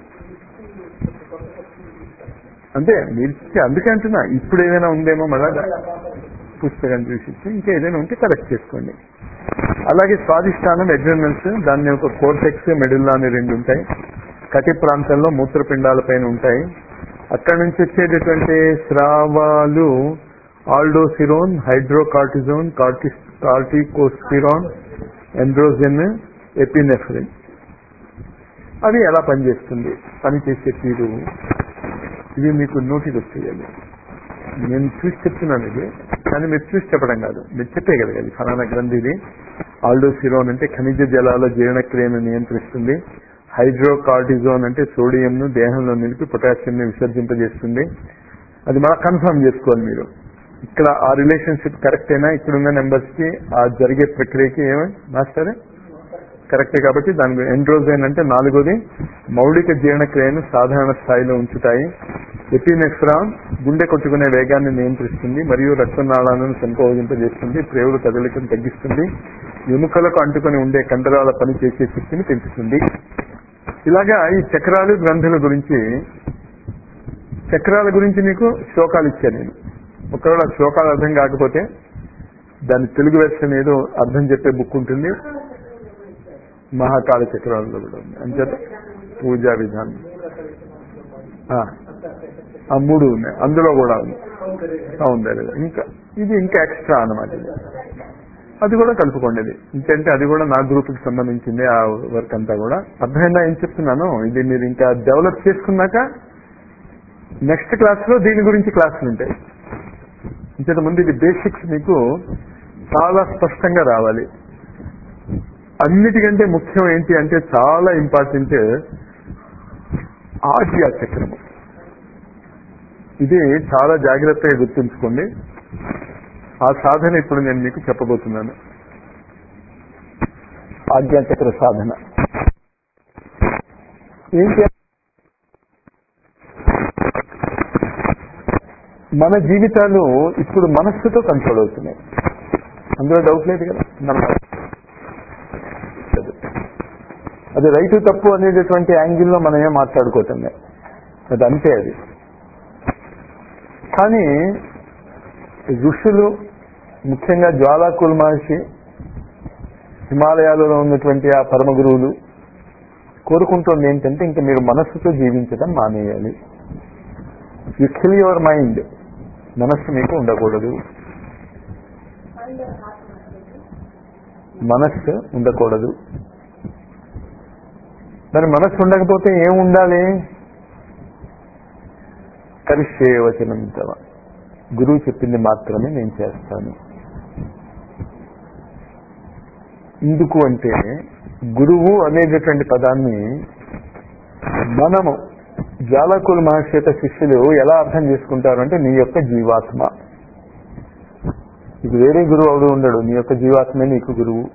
అంటే మీరు అందుకే అంటున్నా ఇప్పుడు ఏదైనా ఉందేమో మళ్ళా పుస్తకం చూసి ఇంకా ఏదైనా ఉంటే కలెక్ట్ చేసుకోండి అలాగే స్వాదిష్టానం ఎడ్రనల్స్ దాన్ని ఒక కోర్టెక్స్ మెడుల్లా అని రెండు ఉంటాయి కటి ప్రాంతంలో మూత్రపిండాల పైన ఉంటాయి అక్కడ నుంచి వచ్చేటటువంటి స్రావాలు ఆల్డోసిరోన్ హైడ్రోకార్టిజోన్ కార్టిస్ కార్టికోస్పిరాన్ ఎండ్రోజెన్ ఎపినెఫ్రిన్ అవి ఎలా పనిచేస్తుంది పనిచేసే తీరు ఇవి మీకు నోటికి వచ్చేయాలి నేను చూసి చెప్తున్నాను ఇది కానీ మీరు చూసి చెప్పడం కాదు మీరు చెప్పేయగలగాలి ఫలానా గ్రంథి ఇది ఆల్డోసిరోన్ అంటే ఖనిజ జలాల జీర్ణక్రియను నియంత్రిస్తుంది హైడ్రోకార్టిజోన్ అంటే సోడియంను దేహంలో నిలిపి పొటాషియంని విసర్జింపజేస్తుంది అది మళ్ళీ కన్ఫర్మ్ చేసుకోవాలి మీరు ఇక్కడ ఆ రిలేషన్షిప్ కరెక్ట్ అయినా ఇక్కడున్న నెంబర్స్ కి ఆ జరిగే ప్రక్రియకి ఏమై మాస్టరే కరెక్టే కాబట్టి దాని ఎండ్రోజైన్ అంటే నాలుగోది మౌలిక జీర్ణక్రియను సాధారణ స్థాయిలో ఉంచుతాయి ఎపినెఫ్రాన్ గుండె కొట్టుకునే వేగాన్ని నియంత్రిస్తుంది మరియు రక్తనాళాలను సంకోచింపజేస్తుంది ప్రేవుల కదలికను తగ్గిస్తుంది ఎముకలకు అంటుకొని ఉండే కండరాల పని చేసే శక్తిని పెంచుతుంది ఇలాగా ఈ చక్రాలు గ్రంథుల గురించి చక్రాల గురించి మీకు శ్లోకాలు ఇచ్చాను నేను ఒకవేళ ఆ శ్లోకాలు అర్థం కాకపోతే దాని తెలుగు వెర్షన్ ఏదో అర్థం చెప్పే బుక్ ఉంటుంది మహాకాళ చక్రాలలో కూడా ఉంది అంచేత పూజా విధానం ఆ, ఆ మూడు ఉన్నాయి అందులో కూడా ఉంది సౌందర్యం ఇంకా ఇది ఇంకా ఎక్స్ట్రా అన్నమాట ఇది అది కూడా కలుపుకోండి ఇది ఇంకంటే అది కూడా నా గ్రూప్కి సంబంధించింది ఆ వర్క్ అంతా కూడా అర్థమైందా ఏం చెప్తున్నాను ఇది మీరు ఇంకా డెవలప్ చేసుకున్నాక నెక్స్ట్ క్లాస్ లో దీని గురించి క్లాసులు ఉంటాయి ఇంతకు ముందు ఇది బేసిక్స్ మీకు చాలా స్పష్టంగా రావాలి అన్నిటికంటే ముఖ్యం ఏంటి అంటే చాలా ఇంపార్టెంట్ ఆజ్ఞా చక్రము ఇది చాలా జాగ్రత్తగా గుర్తుంచుకోండి ఆ సాధన ఇప్పుడు నేను మీకు చెప్పబోతున్నాను ఆజ్ఞాచక్ర సాధన ఏంటి మన జీవితాలు ఇప్పుడు మనస్సుతో కంట్రోల్ అవుతున్నాయి అందులో డౌట్ లేదు కదా మన అది రైతు తప్పు అనేటటువంటి యాంగిల్లో మనమే మాట్లాడుకోవటంలే అది అంతే అది కానీ ఋషులు ముఖ్యంగా జ్వాలాకుల్ మహర్షి హిమాలయాలలో ఉన్నటువంటి ఆ పరమ గురువులు కోరుకుంటోంది ఏంటంటే ఇంకా మీరు మనస్సుతో జీవించడం మానేయాలి యు కిల్ యువర్ మైండ్ మనస్సు మీకు ఉండకూడదు మనస్సు ఉండకూడదు మరి మనస్సు ఉండకపోతే ఏం ఉండాలి కరిష్యే వచనం తవ గురువు చెప్పింది మాత్రమే నేను చేస్తాను ఎందుకు అంటే గురువు అనేటటువంటి పదాన్ని మనము జాలకుల మహర్షి యొక్క శిష్యులు ఎలా అర్థం చేసుకుంటారు అంటే నీ యొక్క జీవాత్మ ఇది వేరే గురువు అవడు ఉండడు నీ యొక్క జీవాత్మే నీకు గురువు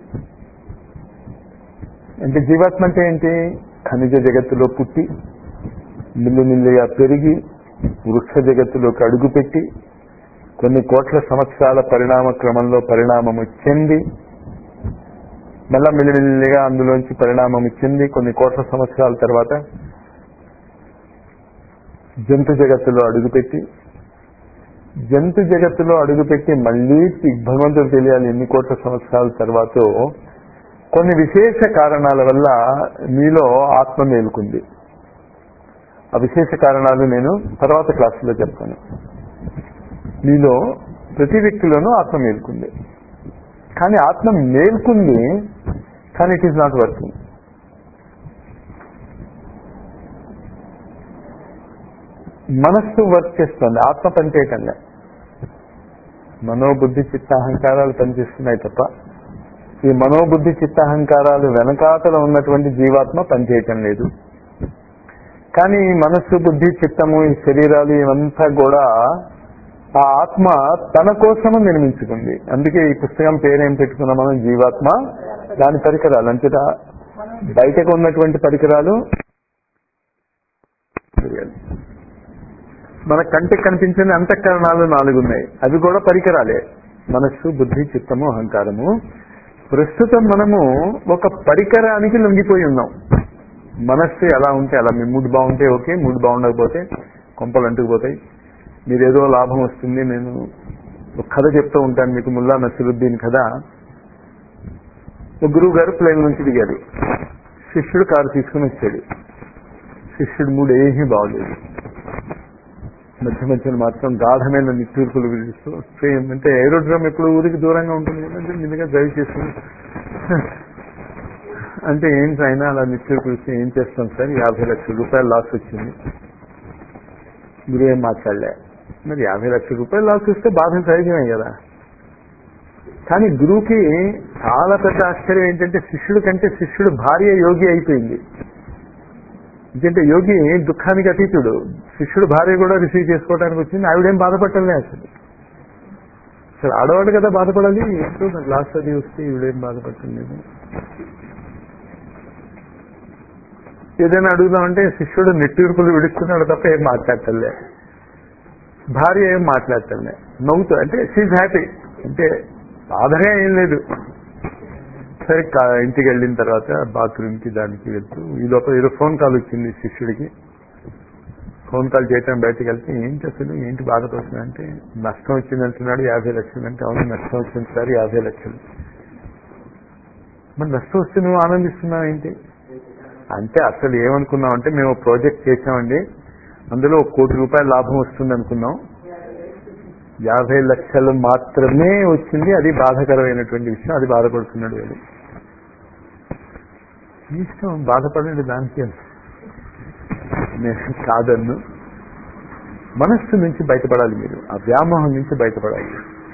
అంటే జీవాత్మ అంటే ఏంటి ఖనిజ జగత్తులో పుట్టి మిల్లిమిల్లిగా పెరిగి వృక్ష జగత్తులోకి అడుగుపెట్టి కొన్ని కోట్ల సంవత్సరాల పరిణామ క్రమంలో పరిణామము చెంది మళ్ళా మిల్లిమిల్లిగా అందులోంచి పరిణామం చెంది కొన్ని కోట్ల సంవత్సరాల తర్వాత జంతు జగత్తులో అడుగుపెట్టి జంతు జగత్తులో అడుగుపెట్టి మళ్ళీ భగవంతుడు తెలియాలి ఎన్ని కోట్ల సంవత్సరాల తర్వాత కొన్ని విశేష కారణాల వల్ల మీలో ఆత్మ మేలుకుంది ఆ విశేష కారణాలు నేను తర్వాత క్లాసులో చెప్తాను మీలో ప్రతి వ్యక్తిలోనూ ఆత్మ మేల్కుంది కానీ ఆత్మ మేల్కుంది కానీ ఇట్ ఈస్ నాట్ వర్కింగ్ మనస్సు వర్క్ చేస్తుంది ఆత్మ పనిచేయటంలే మనోబుద్ధి చిత్తాహంకారాలు పనిచేస్తున్నాయి తప్ప ఈ మనోబుద్ధి చిత్తాహంకారాలు వెనకాతల ఉన్నటువంటి జీవాత్మ పనిచేయటం లేదు కానీ ఈ మనస్సు బుద్ధి చిత్తము ఈ శరీరాలు ఇవంతా కూడా ఆ ఆత్మ తన కోసము నిర్మించుకుంది అందుకే ఈ పుస్తకం పేరేం పెట్టుకున్నాం మనం జీవాత్మ దాని పరికరాలు అంతటా బయటకు ఉన్నటువంటి పరికరాలు మన కంటికి కనిపించిన అంతఃకరణాలు నాలుగు ఉన్నాయి అవి కూడా పరికరాలే మనస్సు బుద్ధి చిత్తము అహంకారము ప్రస్తుతం మనము ఒక పరికరానికి లొంగిపోయి ఉన్నాం మనస్సు ఎలా ఉంటే అలా మీ మూడు బాగుంటే ఓకే మూడు బాగుండకపోతే కొంపలు అంటుకుపోతాయి మీరు ఏదో లాభం వస్తుంది నేను ఒక కథ చెప్తూ ఉంటాను మీకు ముల్లా నసిరుద్దీన్ కథ ఒక గురువు గారు ప్లేన్ నుంచి దిగాడు శిష్యుడు కారు తీసుకుని వచ్చాడు శిష్యుడు మూడు ఏమీ బాగలేదు మధ్య మధ్యలో మాత్రం గాఢమైన నిట్టూర్పులు విధిస్తూ సేమ్ అంటే ఏరోడ్రమ్ ఎప్పుడు ఊరికి దూరంగా ఉంటుంది కదంటే నిన్నగా డ్రైవ్ చేస్తుంది అంటే ఏంటి అయినా అలా నిట్టూర్పులు ఇస్తే ఏం చేస్తాం సార్ యాభై లక్షల రూపాయలు లాస్ వచ్చింది గురువు ఏం మాట్లాడలే మరి యాభై లక్షల రూపాయలు లాస్ వస్తే బాధ సహజమే కదా కానీ గురువుకి చాలా పెద్ద ఆశ్చర్యం ఏంటంటే శిష్యుడు కంటే శిష్యుడు భార్య యోగి అయిపోయింది ఎందుకంటే యోగి దుఃఖానికి అతీతుడు శిష్యుడు భార్య కూడా రిసీవ్ చేసుకోవడానికి వచ్చింది ఆవిడేం బాధపడలే అసలు అసలు ఆడవాడు కదా బాధపడాలి ఏంటో నాకు లాస్ట్ అది వస్తే ఈవిడేం బాధపడుతుంది ఏదైనా అడుగుదామంటే శిష్యుడు నెట్టూర్పులు విడుస్తున్నాడు తప్ప ఏం మాట్లాడటలే భార్య ఏం మాట్లాడతాను నవ్వుతూ అంటే షీజ్ హ్యాపీ అంటే బాధగా ఏం లేదు సరే కా- ఇంటికి వెళ్ళిన తర్వాత బాత్రూమ్కి దానికి వెళ్తూ ఈ లోపల ఏదో ఫోన్ కాల్ వచ్చింది శిష్యుడికి ఫోన్ కాల్ చేయటం బయటకు వెళ్తే ఏంటి అసలు ఏంటి బాధపడుతున్నా అంటే నష్టం వచ్చింది అంటున్నాడు యాభై లక్షలు అంటే అవును నష్టం వచ్చింది సార్ యాభై లక్షలు మరి నష్టం వస్తే నువ్వు ఆనందిస్తున్నావు ఏంటి అంటే అసలు ఏమనుకున్నాం అంటే మేము ప్రాజెక్ట్ చేసామండి అందులో ఒక కోటి రూపాయల లాభం వస్తుంది అనుకున్నాం యాభై లక్షలు మాత్రమే వచ్చింది అది బాధాకరమైనటువంటి విషయం అది బాధపడుతున్నాడు వీడు మీ ఇష్టం బాధపడండి దానికి నేను కాదన్ను మనస్సు నుంచి బయటపడాలి మీరు ఆ వ్యామోహం నుంచి బయటపడాలి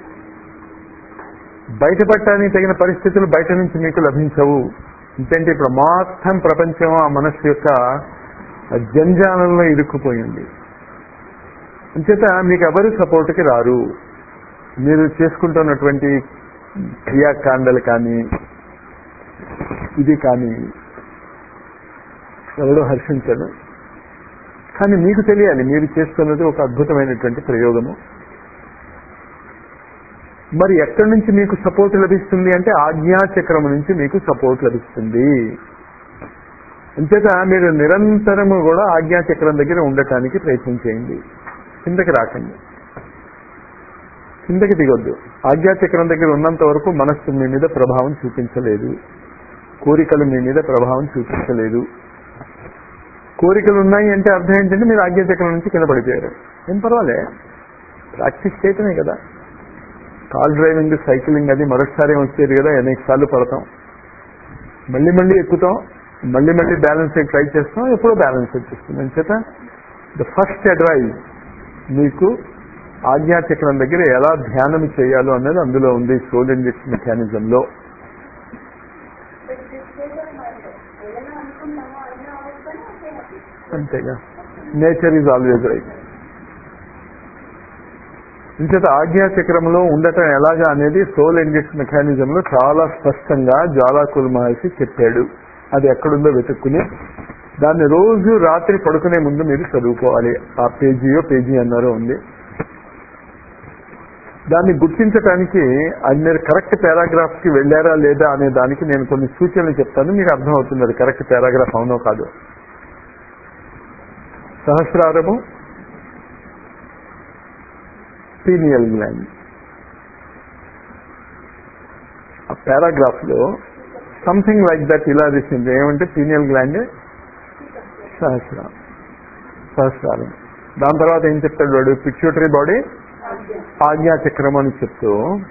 బయటపడటానికి తగిన పరిస్థితులు బయట నుంచి మీకు లభించవు ఎందుకంటే ఇప్పుడు మొత్తం ప్రపంచం ఆ మనస్సు యొక్క జంజాలంలో ఇరుక్కుపోయింది అంచేత మీకు ఎవరు సపోర్ట్కి రారు మీరు చేసుకుంటున్నటువంటి క్రియాకాండలు కానీ ఇది కానీ ఎవడో హర్షించడు కానీ మీకు తెలియాలి మీరు చేస్తున్నది ఒక అద్భుతమైనటువంటి ప్రయోగము మరి ఎక్కడి నుంచి మీకు సపోర్ట్ లభిస్తుంది అంటే ఆజ్ఞాచక్రం నుంచి మీకు సపోర్ట్ లభిస్తుంది అంచేత మీరు నిరంతరము కూడా ఆజ్ఞాచక్రం దగ్గర ఉండటానికి ప్రయత్నం చేయండి కిందకి రాకండి కిందకి దిగొద్దు ఆజ్ఞాచక్రం దగ్గర ఉన్నంత వరకు మనస్సు మీ మీద ప్రభావం చూపించలేదు కోరికలు మీ మీద ప్రభావం చూపించలేదు కోరికలు ఉన్నాయి అంటే అర్థం ఏంటంటే మీరు ఆజ్ఞాచక్రం నుంచి కింద పడిపోయారు ఏం పర్వాలే ప్రాక్టీస్ చేయటమే కదా కార్ డ్రైవింగ్ సైక్లింగ్ అది మరొకసారి వచ్చేది కదా అనేక సార్లు పడతాం మళ్ళీ మళ్ళీ ఎక్కుతాం మళ్ళీ మళ్ళీ బ్యాలెన్స్ ట్రై చేస్తాం ఎప్పుడో బ్యాలెన్స్ వచ్చేస్తుంది అంచేత ద ఫస్ట్ అడ్వైజ్ మీకు ఆజ్ఞాచక్రం దగ్గర ఎలా ధ్యానం చేయాలో అనేది అందులో ఉంది సోల్ ఇంజెక్షన్ మెకానిజంలో ఏదైనా అనుకున్నామో అయినా అవసరం ఓకే హ్యాపీ అంతేగా నేచర్ ఈజ్ ఆల్వేజ్ రైట్ ఇంచేత ఆజ్ఞాచక్రంలో ఉండటం ఎలాగా అనేది సోల్ ఇంజెక్షన్ మెకానిజంలో చాలా స్పష్టంగా జ్వాలాకుల మహర్షి చెప్పాడు అది ఎక్కడుందో వెతుక్కుని దాన్ని రోజు రాత్రి పడుకునే ముందు మీరు చదువుకోవాలి ఆ పేజీయో పేజీ అన్నారో ఉంది దాన్ని గుర్తించడానికి అది మీరు కరెక్ట్ పారాగ్రాఫ్ కి వెళ్ళారా లేదా అనే దానికి నేను కొన్ని సూచనలు చెప్తాను మీకు అర్థం అవుతుంది అది కరెక్ట్ పారాగ్రాఫ్ అవునో కాదు సహస్రారము పీనియల్ గ్లాండ్ ఆ పారాగ్రాఫ్ లో సంథింగ్ లైక్ దట్ ఇలా తీసింది ఏమంటే పీనియల్ గ్లాండ్ సహస్రారం సహస్రారం దాని తర్వాత ఏం చెప్తాడు వాడు పిక్యూటరీ బాడీ ఆజ్ఞాచక్రం అని చెప్తూ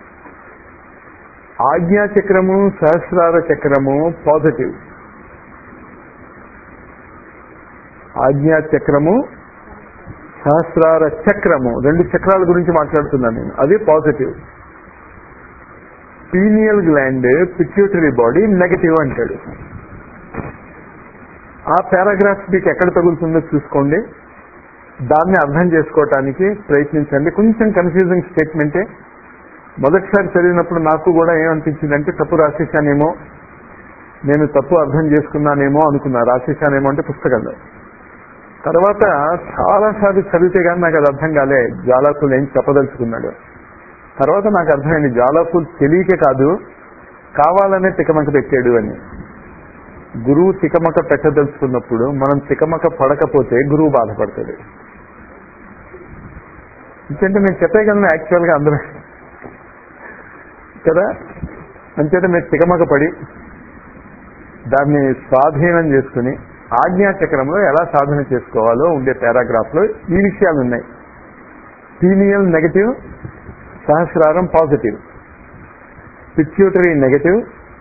ఆజ్ఞాచక్రము సహస్రార చక్రము పాజిటివ్ ఆజ్ఞాచక్రము సహస్రార చక్రము రెండు చక్రాల గురించి మాట్లాడుతున్నాను నేను అది positive pineal gland pituitary body negative అంటాడు ఆ పారాగ్రాఫ్ మీకు ఎక్కడ తగులుతుందో చూసుకోండి దాన్ని అర్థం చేసుకోవటానికి ప్రయత్నించండి కొంచెం కన్ఫ్యూజింగ్ స్టేట్మెంటే మొదటిసారి చదివినప్పుడు నాకు కూడా ఏమనిపించిందంటే తప్పు రాసేసానేమో నేను తప్పు అర్థం చేసుకున్నానేమో అనుకున్నా రాసేసానేమో అంటే పుస్తకంలో తర్వాత చాలాసార్లు చదివితే కానీ నాకు అది అర్థం కాలే జ్వాలాకులు ఏం చెప్పదలుచుకున్నాడు తర్వాత నాకు అర్థమైంది జ్వాలాకులు తెలియక కాదు కావాలనే తికమక పెట్టాడు అని గురువు తికమక పెట్టదలుచుకున్నప్పుడు మనం తికమక పడకపోతే గురువు బాధపడతాడు ఎందుకంటే నేను చెప్పగలను యాక్చువల్గా అందరూ కదా అంచేత మీరు తికమక పడి దాన్ని స్వాధీనం చేసుకుని ఆజ్ఞాచక్రంలో ఎలా సాధన చేసుకోవాలో ఉండే పారాగ్రాఫ్ లో ఈ విషయాలు ఉన్నాయి పీనియల్ నెగటివ్ సహస్రారం positive pituitary negative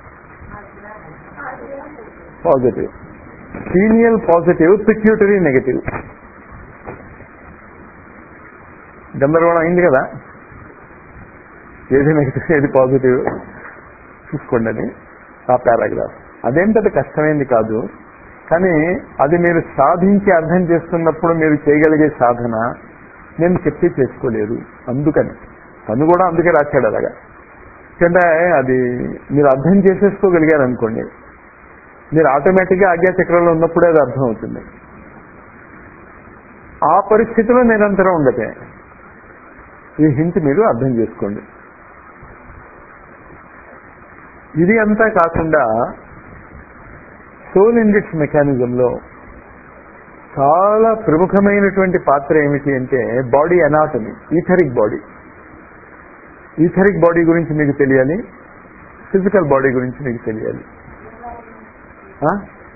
positive pineal positive pituitary negative గందరగోళం అయింది కదా ఏది నెగటివ్ ఏది పాజిటివ్ చూసుకోండి అది ఆ పారాగ్రాఫ్ అదేంటది కష్టమైంది కాదు కానీ అది మీరు సాధించి అర్థం చేస్తున్నప్పుడు మీరు చేయగలిగే సాధన నేను చెప్పి చేసుకోలేరు అందుకని తను కూడా అందుకే రాశాడు అలాగా ఎందుకంటే అది మీరు అర్థం చేసేసుకోగలిగారు అనుకోండి మీరు ఆటోమేటిక్గా ఆజ్ఞాచక్రంలో ఉన్నప్పుడే అది అర్థం అవుతుంది ఆ పరిస్థితిలో నిరంతరం ఉండటే ఈ హింట్ మీరు అర్థం చేసుకోండి ఇది అంతా కాకుండా సోల్ ఇండెక్స్ మెకానిజంలో చాలా ప్రముఖమైనటువంటి పాత్ర ఏమిటి అంటే body anatomy etheric body etheric body గురించి మీకు తెలియాలి ఫిజికల్ బాడీ గురించి మీకు తెలియాలి ఆ?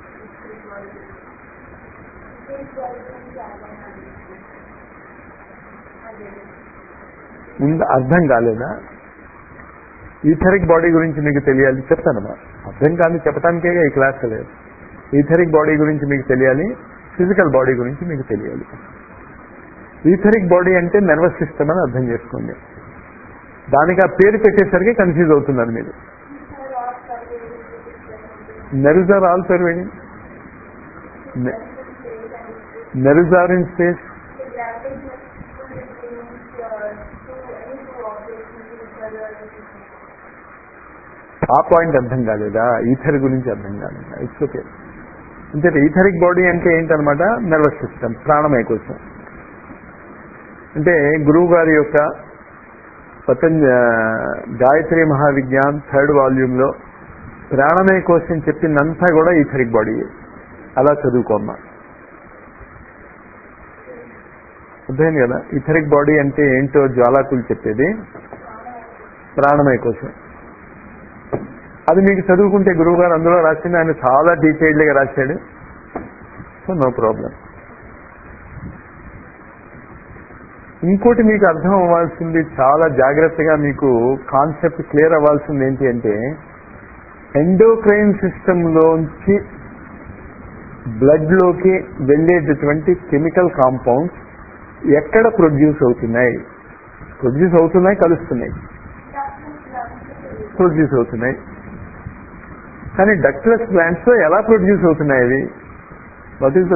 ముందు అర్థం కాలేదా ఈథరిక్ బాడీ గురించి మీకు తెలియాలి చెప్తానమ్మా అర్థం కాని చెప్పడానికే ఈ క్లాస్ లేదు ఈథరిక్ బాడీ గురించి మీకు తెలియాలి ఫిజికల్ బాడీ గురించి మీకు తెలియాలి ఈథరిక్ బాడీ అంటే నర్వస్ సిస్టమ్ అని అర్థం చేసుకోండి దానికి ఆ పేరు పెట్టేసరికి కన్ఫ్యూజ్ అవుతున్నారు మీరు nerves are all pervading nerves are in space ఆ పాయింట్ అర్థం కాలేదా ఈథర్ గురించి అర్థం కాలేదా ఇట్స్ ఓకే అంటే ఈథరిక్ బాడీ అంటే ఏంటనమాట నర్వస్ సిస్టమ్ ప్రాణమయ కోసం అంటే గురువు గారి యొక్క పతంజ గాయత్రి మహావిజ్ఞాన్ థర్డ్ వాల్యూమ్ లో ప్రాణమయ కోసం చెప్పిందంతా కూడా ఈథరిక్ బాడీ అలా చదువుకోమ్మా అర్థమైంది కదా ఈథరిక్ బాడీ అంటే ఏంటో జ్వాలాకులు చెప్పేది ప్రాణమయ కోసం అది మీకు చదువుకుంటే గురువు గారు అందులో రాసింది ఆయన చాలా డీటెయిల్డ్ గా రాశాడు సో నో ప్రాబ్లం ఇంకోటి మీకు అర్థం అవ్వాల్సింది చాలా జాగ్రత్తగా మీకు కాన్సెప్ట్ క్లియర్ అవ్వాల్సింది ఏంటి అంటే ఎండోక్రైన్ సిస్టమ్ లోంచి బ్లడ్ లోకి వెళ్ళేటటువంటి కెమికల్ కాంపౌండ్స్ ఎక్కడ ప్రొడ్యూస్ అవుతున్నాయి ప్రొడ్యూస్ అవుతున్నాయి కలుస్తున్నాయి ప్రొడ్యూస్ అవుతున్నాయి కానీ డక్ట్లెస్ ప్లాంట్స్ లో ఎలా ప్రొడ్యూస్ అవుతున్నాయి అవి వాట్ ఈస్ ద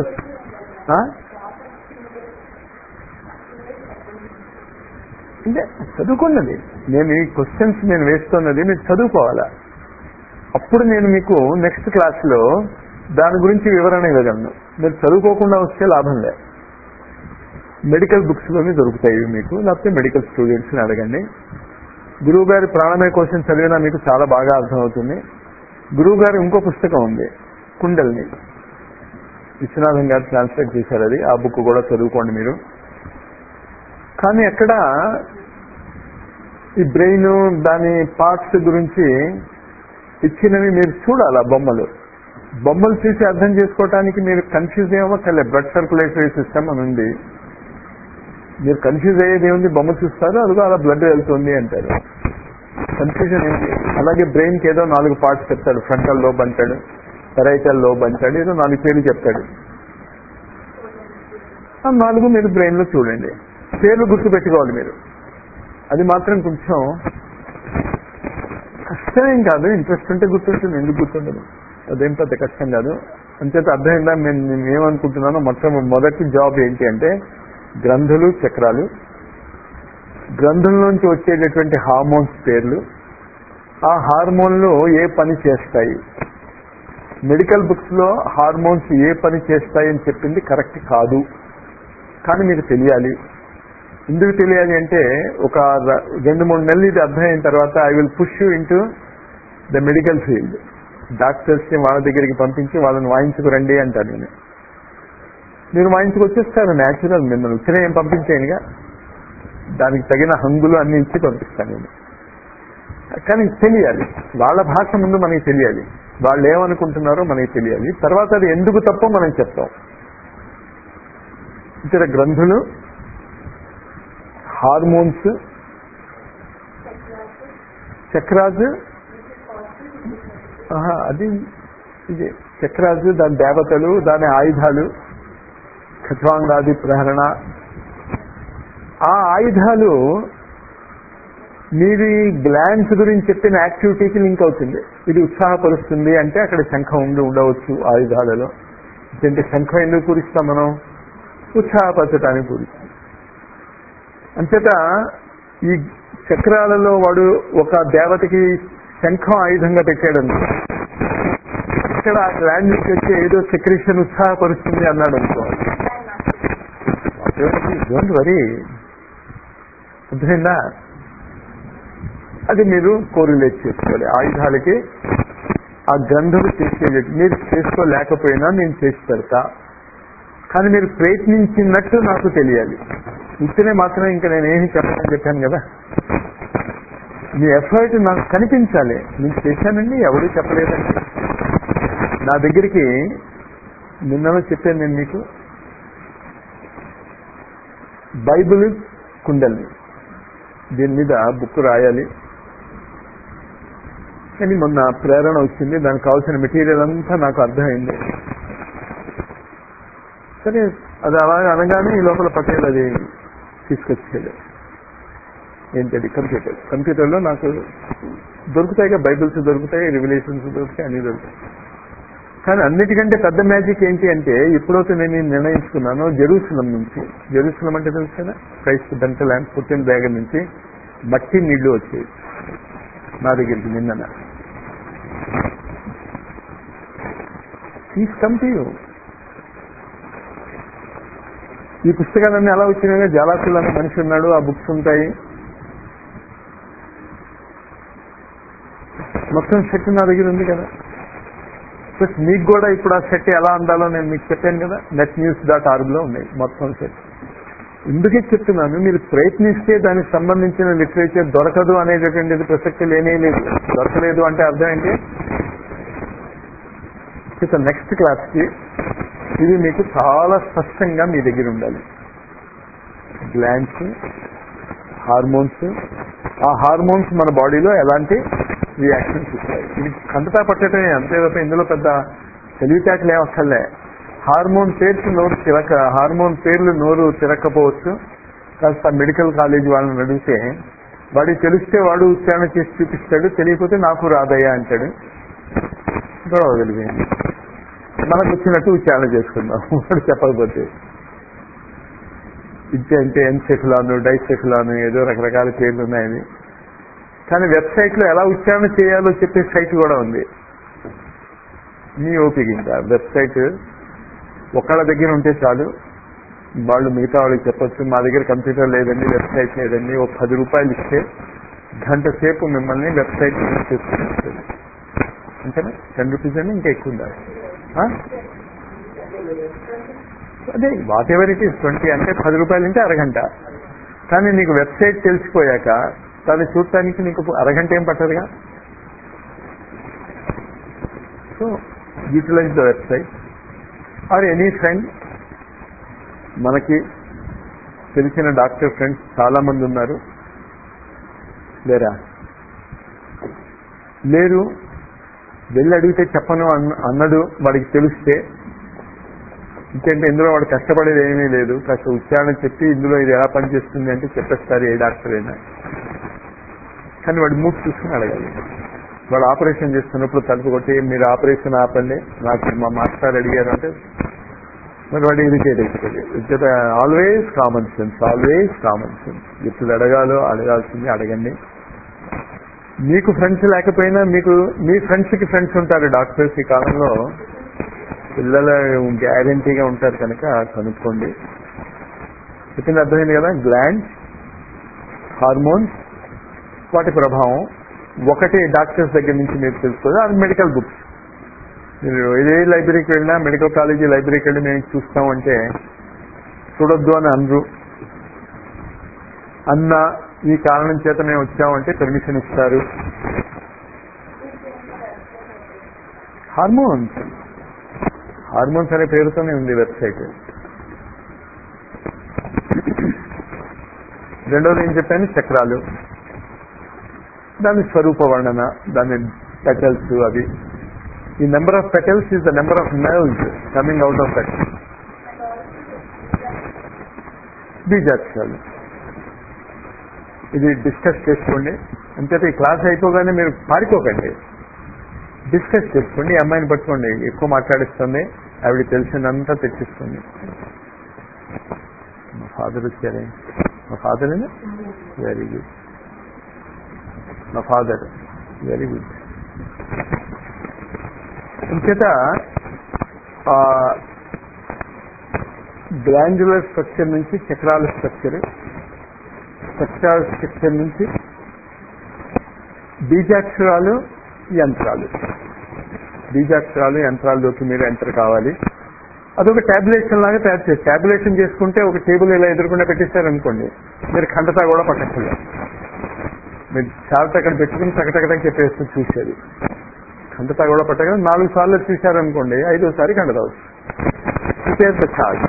అంటే చదువుకున్నది నేను ఈ క్వశ్చన్స్ నేను వేస్తున్నది మీరు చదువుకోవాలా అప్పుడు నేను మీకు నెక్స్ట్ క్లాస్ లో దాని గురించి వివరణ ఇవ్వగలను మీరు చదువుకోకుండా వస్తే లాభం లేదు మెడికల్ బుక్స్ లోనే దొరుకుతాయి ఇవి మీకు లేకపోతే మెడికల్ స్టూడెంట్స్ ని అడగండి గురువు గారి ప్రాణమయ క్వశ్చన్ చదివినా మీకు చాలా బాగా అర్థమవుతుంది గురువు గారు ఇంకో పుస్తకం ఉంది కుండల్ని విశ్వనాథం గారు ట్రాన్స్లేట్ చేశారు అది ఆ బుక్ కూడా చదువుకోండి మీరు కానీ అక్కడ ఈ బ్రెయిన్ దాని పార్ట్స్ గురించి ఇచ్చినవి మీరు చూడాలి ఆ బొమ్మలు బొమ్మలు చూసి అర్థం చేసుకోవటానికి మీరు కన్ఫ్యూజ్ ఏమక్కర్లే బ్లడ్ సర్క్యులేటరీ సిస్టమ్ అని ఉంది మీరు కన్ఫ్యూజ్ అయ్యేది ఏముంది బొమ్మ చూస్తారు అదిగో అలా బ్లడ్ వెళ్తుంది అంటారు కన్ఫ్యూజన్ ఏంటి అలాగే బ్రెయిన్ కి ఏదో నాలుగు పార్ట్స్ చెప్తాడు ఫ్రంటల్ లోబ్ అంటాడు పెరైటల్ లోబ్ అంటాడు ఏదో నాలుగు పేర్లు చెప్తాడు ఆ నాలుగు మీరు బ్రెయిన్ లో చూడండి పేర్లు గుర్తు పెట్టుకోవాలి మీరు అది మాత్రం కొంచెం కష్టమేం కాదు ఇంట్రెస్ట్ ఉంటే గుర్తుంటుంది ఎందుకు గుర్తుండదు అదేం పెద్ద కష్టం కాదు అంచేత అర్థమైందా నేను నేను ఏమనుకుంటున్నానో మొత్తం మొదటి జాబ్ ఏంటి అంటే గ్రంథులు చక్రాలు గ్రంథుల్లోంచి వచ్చేటటువంటి హార్మోన్స్ పేర్లు ఆ హార్మోన్లు ఏ పని చేస్తాయి మెడికల్ బుక్స్ లో హార్మోన్స్ ఏ పని చేస్తాయి అని చెప్పింది కరెక్ట్ కాదు కానీ మీకు తెలియాలి ఎందుకు తెలియాలి అంటే ఒక ర- రెండు మూడు నెలలు ఇది అర్థమైన తర్వాత I will push you into the medical field doctors ని వాళ్ళ దగ్గరికి పంపించి వాళ్ళని వాయించుకురండి అంటాను నేను మీరు వాయించుకొచ్చేస్తారు న్యాచురల్ మిమ్మల్ని ఉత్తరే ఏం పంపించేయనుగా దానికి తగిన హంగులు అన్ని ఇచ్చి పంపిస్తాను నేను కానీ తెలియాలి వాళ్ళ భాష ముందు మనకి తెలియాలి వాళ్ళు ఏమనుకుంటున్నారో మనకి తెలియాలి తర్వాత అది ఎందుకు తప్పో మనం చెప్తాం ఇతర గ్రంథులు హార్మోన్స్ చక్రాజ్ ఆహా, అది ఇది చక్రాజు దాని దేవతలు దాని ఆయుధాలు ఖత్వాంగాది ప్రహరణ ఆ ఆయుధాలు మీరు ఈ గ్లాండ్స్ గురించి చెప్పిన యాక్టివిటీకి లింక్ అవుతుంది ఇది ఉత్సాహపరుస్తుంది అంటే అక్కడ శంఖం ఉండి ఉండవచ్చు ఆయుధాలలో అంటే శంఖం ఎందుకు పూరిస్తాం మనం ఉత్సాహపరచడానికి పూరిస్తాం అంచేత ఈ చక్రాలలో వాడు ఒక దేవతకి శంఖం ఆయుధంగా పెట్టాడు అనుకో ఇక్కడ ఆ గ్లాండ్ నుంచి వచ్చే ఏదో సెక్రేషన్ ఉత్సాహపరుస్తుంది అన్నాడు అనుకో డోంట్ వరీ అర్థమైందా అది మీరు కోరిలేట్ చేసుకోవాలి ఆయుధాలకి ఆ గ్రంథులు చేసేది మీరు చేసుకోలేకపోయినా నేను చేసి పెడతా కానీ మీరు ప్రయత్నించినట్టు నాకు తెలియాలి ఇతనే మాత్రం ఇంకా నేనేమి చెప్పాలని చెప్పాను కదా మీ ఎఫర్ట్ నాకు కనిపించాలి నేను చేశానండి ఎవరు చెప్పలేదండి నా దగ్గరికి నిన్న చెప్పాను నేను మీకు బైబిల్ కుండల్ని దీని మీద బుక్ రాయాలి కానీ మొన్న ప్రేరణ వచ్చింది దానికి కావాల్సిన మెటీరియల్ అంతా నాకు అర్థమైంది సరే అది అలాగే అనగానే ఈ లోపల పటేల్ అది తీసుకొచ్చేది ఏంటది కంప్యూటర్ కంప్యూటర్లో నాకు దొరుకుతాయిగా బైబిల్స్ దొరుకుతాయి రివిలేషన్స్ దొరుకుతాయి అన్ని దొరుకుతాయి కానీ అన్నిటికంటే పెద్ద మ్యాజిక్ ఏంటి అంటే ఎప్పుడైతే నేను ఇది నిర్ణయించుకున్నానో జెరూసలం నుంచి జెరూసలం అంటే తెలుసు కదా క్రైస్ట్ డంట ల్యాండ్ పుట్టిన దగ్గర నుంచి మట్టి నీళ్లు వచ్చాయి నా దగ్గరికి నిన్న ప్లీజ్ కమ్ టు యూ ఈ పుస్తకాలన్నీ ఎలా వచ్చినాయో జాలాకులు అనే మనిషి ఉన్నాడు ఆ బుక్స్ ఉంటాయి మొత్తం సెట్ నా దగ్గర ఉంది కదా ప్లస్ మీకు కూడా ఇప్పుడు ఆ సెట్ ఎలా అందాలో నేను మీకు చెప్పాను కదా నెట్ న్యూస్ డాట్ ఆర్గ్ లో ఉన్నాయి మొత్తం సెట్ ఎందుకే చెప్తున్నాను మీరు ప్రయత్నిస్తే దానికి సంబంధించిన లిటరేచర్ దొరకదు అనేటటువంటిది ప్రసక్తి లేనే లేదు దొరకలేదు అంటే అర్థం ఏంటి ఇక నెక్స్ట్ క్లాస్ కి ఇది మీకు చాలా స్పష్టంగా మీ దగ్గర ఉండాలి గ్లాండ్స్ హార్మోన్స్ ఆ హార్మోన్స్ మన బాడీలో ఎలాంటి రియాక్షన్స్ ఇస్తాయి ఇది కంటతా పట్టడమే అంతే తప్ప ఇందులో పెద్ద తెలివితేటలు ఏమక్కర్లే హార్మోన్ పేర్లు నోరు తిరక హార్మోన్ పేర్లు నోరు తిరగకపోవచ్చు కాస్త మెడికల్ కాలేజ్ వాళ్ళని అడిగితే వాడికి తెలిస్తే వాడు ఉచ్చారణ చేసి చూపిస్తాడు తెలియకపోతే నాకు రాదయ్యా అంటాడు గొడవ కలిగింది మనకు వచ్చినట్టు ఉచ్చారణ చేసుకుందాం వాడు చెప్పకపోతే ఇచ్చే అంటే ఎన్సెఫిలాను డైసెఫిలాను ఏదో రకరకాల పేర్లు ఉన్నాయని కానీ వెబ్సైట్ లో ఎలా ఉచ్చారణ చేయాలో చెప్పే సైట్ కూడా ఉంది మీ ఓపిక ఇంకా వెబ్సైట్ ఒక్కళ్ళ దగ్గర ఉంటే చాలు వాళ్ళు మిగతా వాళ్ళకి చెప్పొచ్చు మా దగ్గర కంప్యూటర్ లేదండి వెబ్సైట్ లేదండి ఒక పది రూపాయలు ఇస్తే గంట సేపు మిమ్మల్ని వెబ్సైట్ చేసుకుని అంతేనా టెన్ రూపీస్ అని ఇంకా ఎక్కువ ఉండాలి ఆ? అదే whatever it is twenty అంటే పది రూపాయలు అంటే అరగంట కానీ నీకు వెబ్సైట్ తెలిసిపోయాక దాన్ని చూడటానికి నీకు అరగంట ఏం పట్టదుగా so utilize the website or any friend మనకి తెలిసిన డాక్టర్ ఫ్రెండ్స్ చాలా మంది ఉన్నారు లేరా లేరు వెళ్ళి అడిగితే చెప్పను అన్న- అన్నడు వాడికి తెలిస్తే ఇంకేంటే ఇందులో వాడు కష్టపడేది ఏమీ లేదు కాస్త ఉచ్చారణ చెప్పి ఇందులో ఇది ఎలా పనిచేస్తుంది అంటే చెప్పేస్తారు ఏ డాక్టర్ అయినా కానీ వాడు మూడ్ చూసుకుని అడగాలి వాడు ఆపరేషన్ చేస్తున్నప్పుడు తలుపు కొట్టి మీరు ఆపరేషన్ ఆపండి నాకు మా మాస్టర్ అడిగారు అంటే మరి వాడు ఇరిటేట్ అయిపోతుంది always common sense always common sense ఎప్పుడు అడగాలో అడగాల్సింది అడగండి మీకు ఫ్రెండ్స్ లేకపోయినా మీకు మీ ఫ్రెండ్స్ కి ఫ్రెండ్స్ ఉంటారు డాక్టర్స్ ఈ కాలంలో పిల్లలు గ్యారంటీగా ఉంటారు కనుక కనుక్కోండి చెప్పింది అర్థమైంది కదా గ్లాండ్ హార్మోన్స్ వాటి ప్రభావం ఒకటి డాక్టర్స్ దగ్గర నుంచి మీరు తెలుసుకోవాలి అది మెడికల్ బుక్స్ మీరు ఏ లైబ్రరీకి వెళ్ళినా మెడికల్ కాలేజీ లైబ్రరీకి వెళ్ళి మేము చూస్తామంటే చూడొద్దు అని అనరు అన్న ఈ కారణం చేత మేము వచ్చామంటే పర్మిషన్ ఇస్తారు హార్మోన్స్ హార్మోన్స్ అనే పేరుతోనే ఉంది వెబ్సైట్ రెండోది ఏం చెప్పాను చక్రాలు దాని స్వరూప వర్ణన దాని పెటల్స్ అవి ఈ number of petals is the number of nerves coming out of that బీజాక్షరాలు ఇది డిస్కస్ చేసుకోండి అంతేత ఈ క్లాస్ అయిపోగానే మీరు పారిపోకండి డిస్కస్ చేసుకోండి ఈ అమ్మాయిని పట్టుకోండి ఎక్కువ మాట్లాడిస్తుంది ఆవిడ తెలిసిందంతా తెచ్చిస్తుంది మా ఫాదర్ వచ్చారే మా ఫాదరేనా వెరీ గుడ్ మా ఫాదర్ వెరీ గుడ్ అంచేత గ్లాండ్యులర్ స్ట్రక్చర్ నుంచి చక్రాల స్ట్రక్చర్ స్ట్రక్చర్ సెక్షన్ నుంచి బీజాక్షరాలు యంత్రాలు బీజాక్షరాలు యంత్రాల్లోకి మీరు ఎంటర్ కావాలి అదొక ట్యాబ్యులేషన్ లాగా తయారు చేసి ట్యాబ్యులేషన్ చేసుకుంటే ఒక టేబుల్ ఇలా ఎదురుకుండా పెట్టేశారనుకోండి మీరు ఖండతా కూడా పట్టక్కర్లేదు మీరు చార్ట్ అక్కడ పెట్టుకుని టకటకటక చెప్పేస్తూ చూసేది ఖండతా కూడా పట్టక నాలుగు సార్లు చూశారనుకోండి ఐదోసారి ఖండత వస్తుంది ద చార్ట్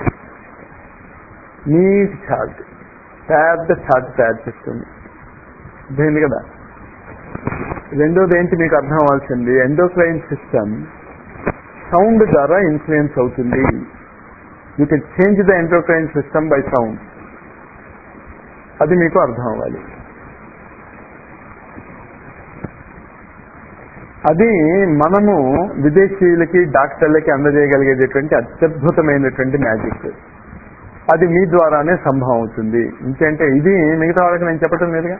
నీట్ చార్ట్ పెద్ద చార్ట్ తయారు చేస్తుంది అర్థమైంది కదా రెండోది ఏంటి మీకు అర్థం అవ్వాల్సింది ఎండోక్రైన్ సిస్టమ్ సౌండ్ ద్వారా ఇన్ఫ్లుయెన్స్ అవుతుంది you can change the endocrine system by sound అది మీకు అర్థం అవ్వాలి అది మనము విదేశీయులకి డాక్టర్లకి అందజేయగలిగేటటువంటి అత్యద్భుతమైనటువంటి మ్యాజిక్ అది మీ ద్వారానే సంభవం అవుతుంది ఇంకేంటే ఇది మిగతా వాళ్ళకి నేను చెప్పటం లేదుగా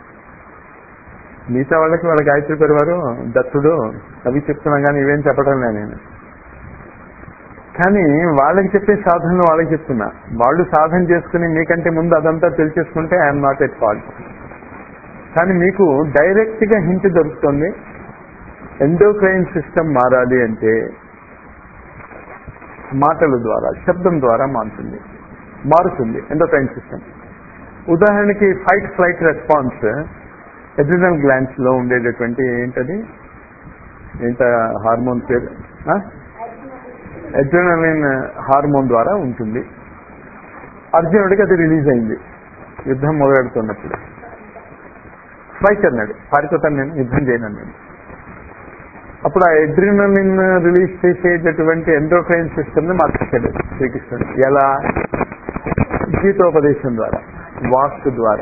మిగతా వాళ్ళకి వాళ్ళ గాయత్రి పరివారు దత్తుడు అవి చెప్తున్నాం కానీ ఇవేం చెప్పడం లే నేను కానీ వాళ్ళకి చెప్పే సాధనలు వాళ్ళకి చెప్తున్నా వాళ్ళు సాధన చేసుకుని మీకంటే ముందు అదంతా తెలిసేసుకుంటే ఐఎమ్ నాట్ ఎట్ ఫాల్ట్ కానీ మీకు డైరెక్ట్ గా హింట్ దొరుకుతుంది ఎండోక్రైన్ సిస్టమ్ మారాలి అంటే మాటల ద్వారా శబ్దం ద్వారా మారుతుంది మారుతుంది ఎండోక్రైన్ సిస్టమ్ ఉదాహరణకి fight flight response adrenal glands లో ఉండేటటువంటి ఏంటది ఏంట హార్మోన్ పేరు ఎడ్రినలిన్ హార్మోన్ ద్వారా ఉంటుంది అర్జునుడికి అది రిలీజ్ అయింది యుద్ధం మొదలెడుతున్నప్పుడు ఫైట్ అన్నాడు పారిపోతాను నేను యుద్ధం చేయను నేను అప్పుడు ఆ ఎడ్రినలిన్ రిలీజ్ చేసేటటువంటి ఎండోక్రైన్ సిస్టమ్ ని మార్చేశాడు శ్రీకృష్ణుడు ఎలా గీతోపదేశం ద్వారా వాస్తు ద్వారా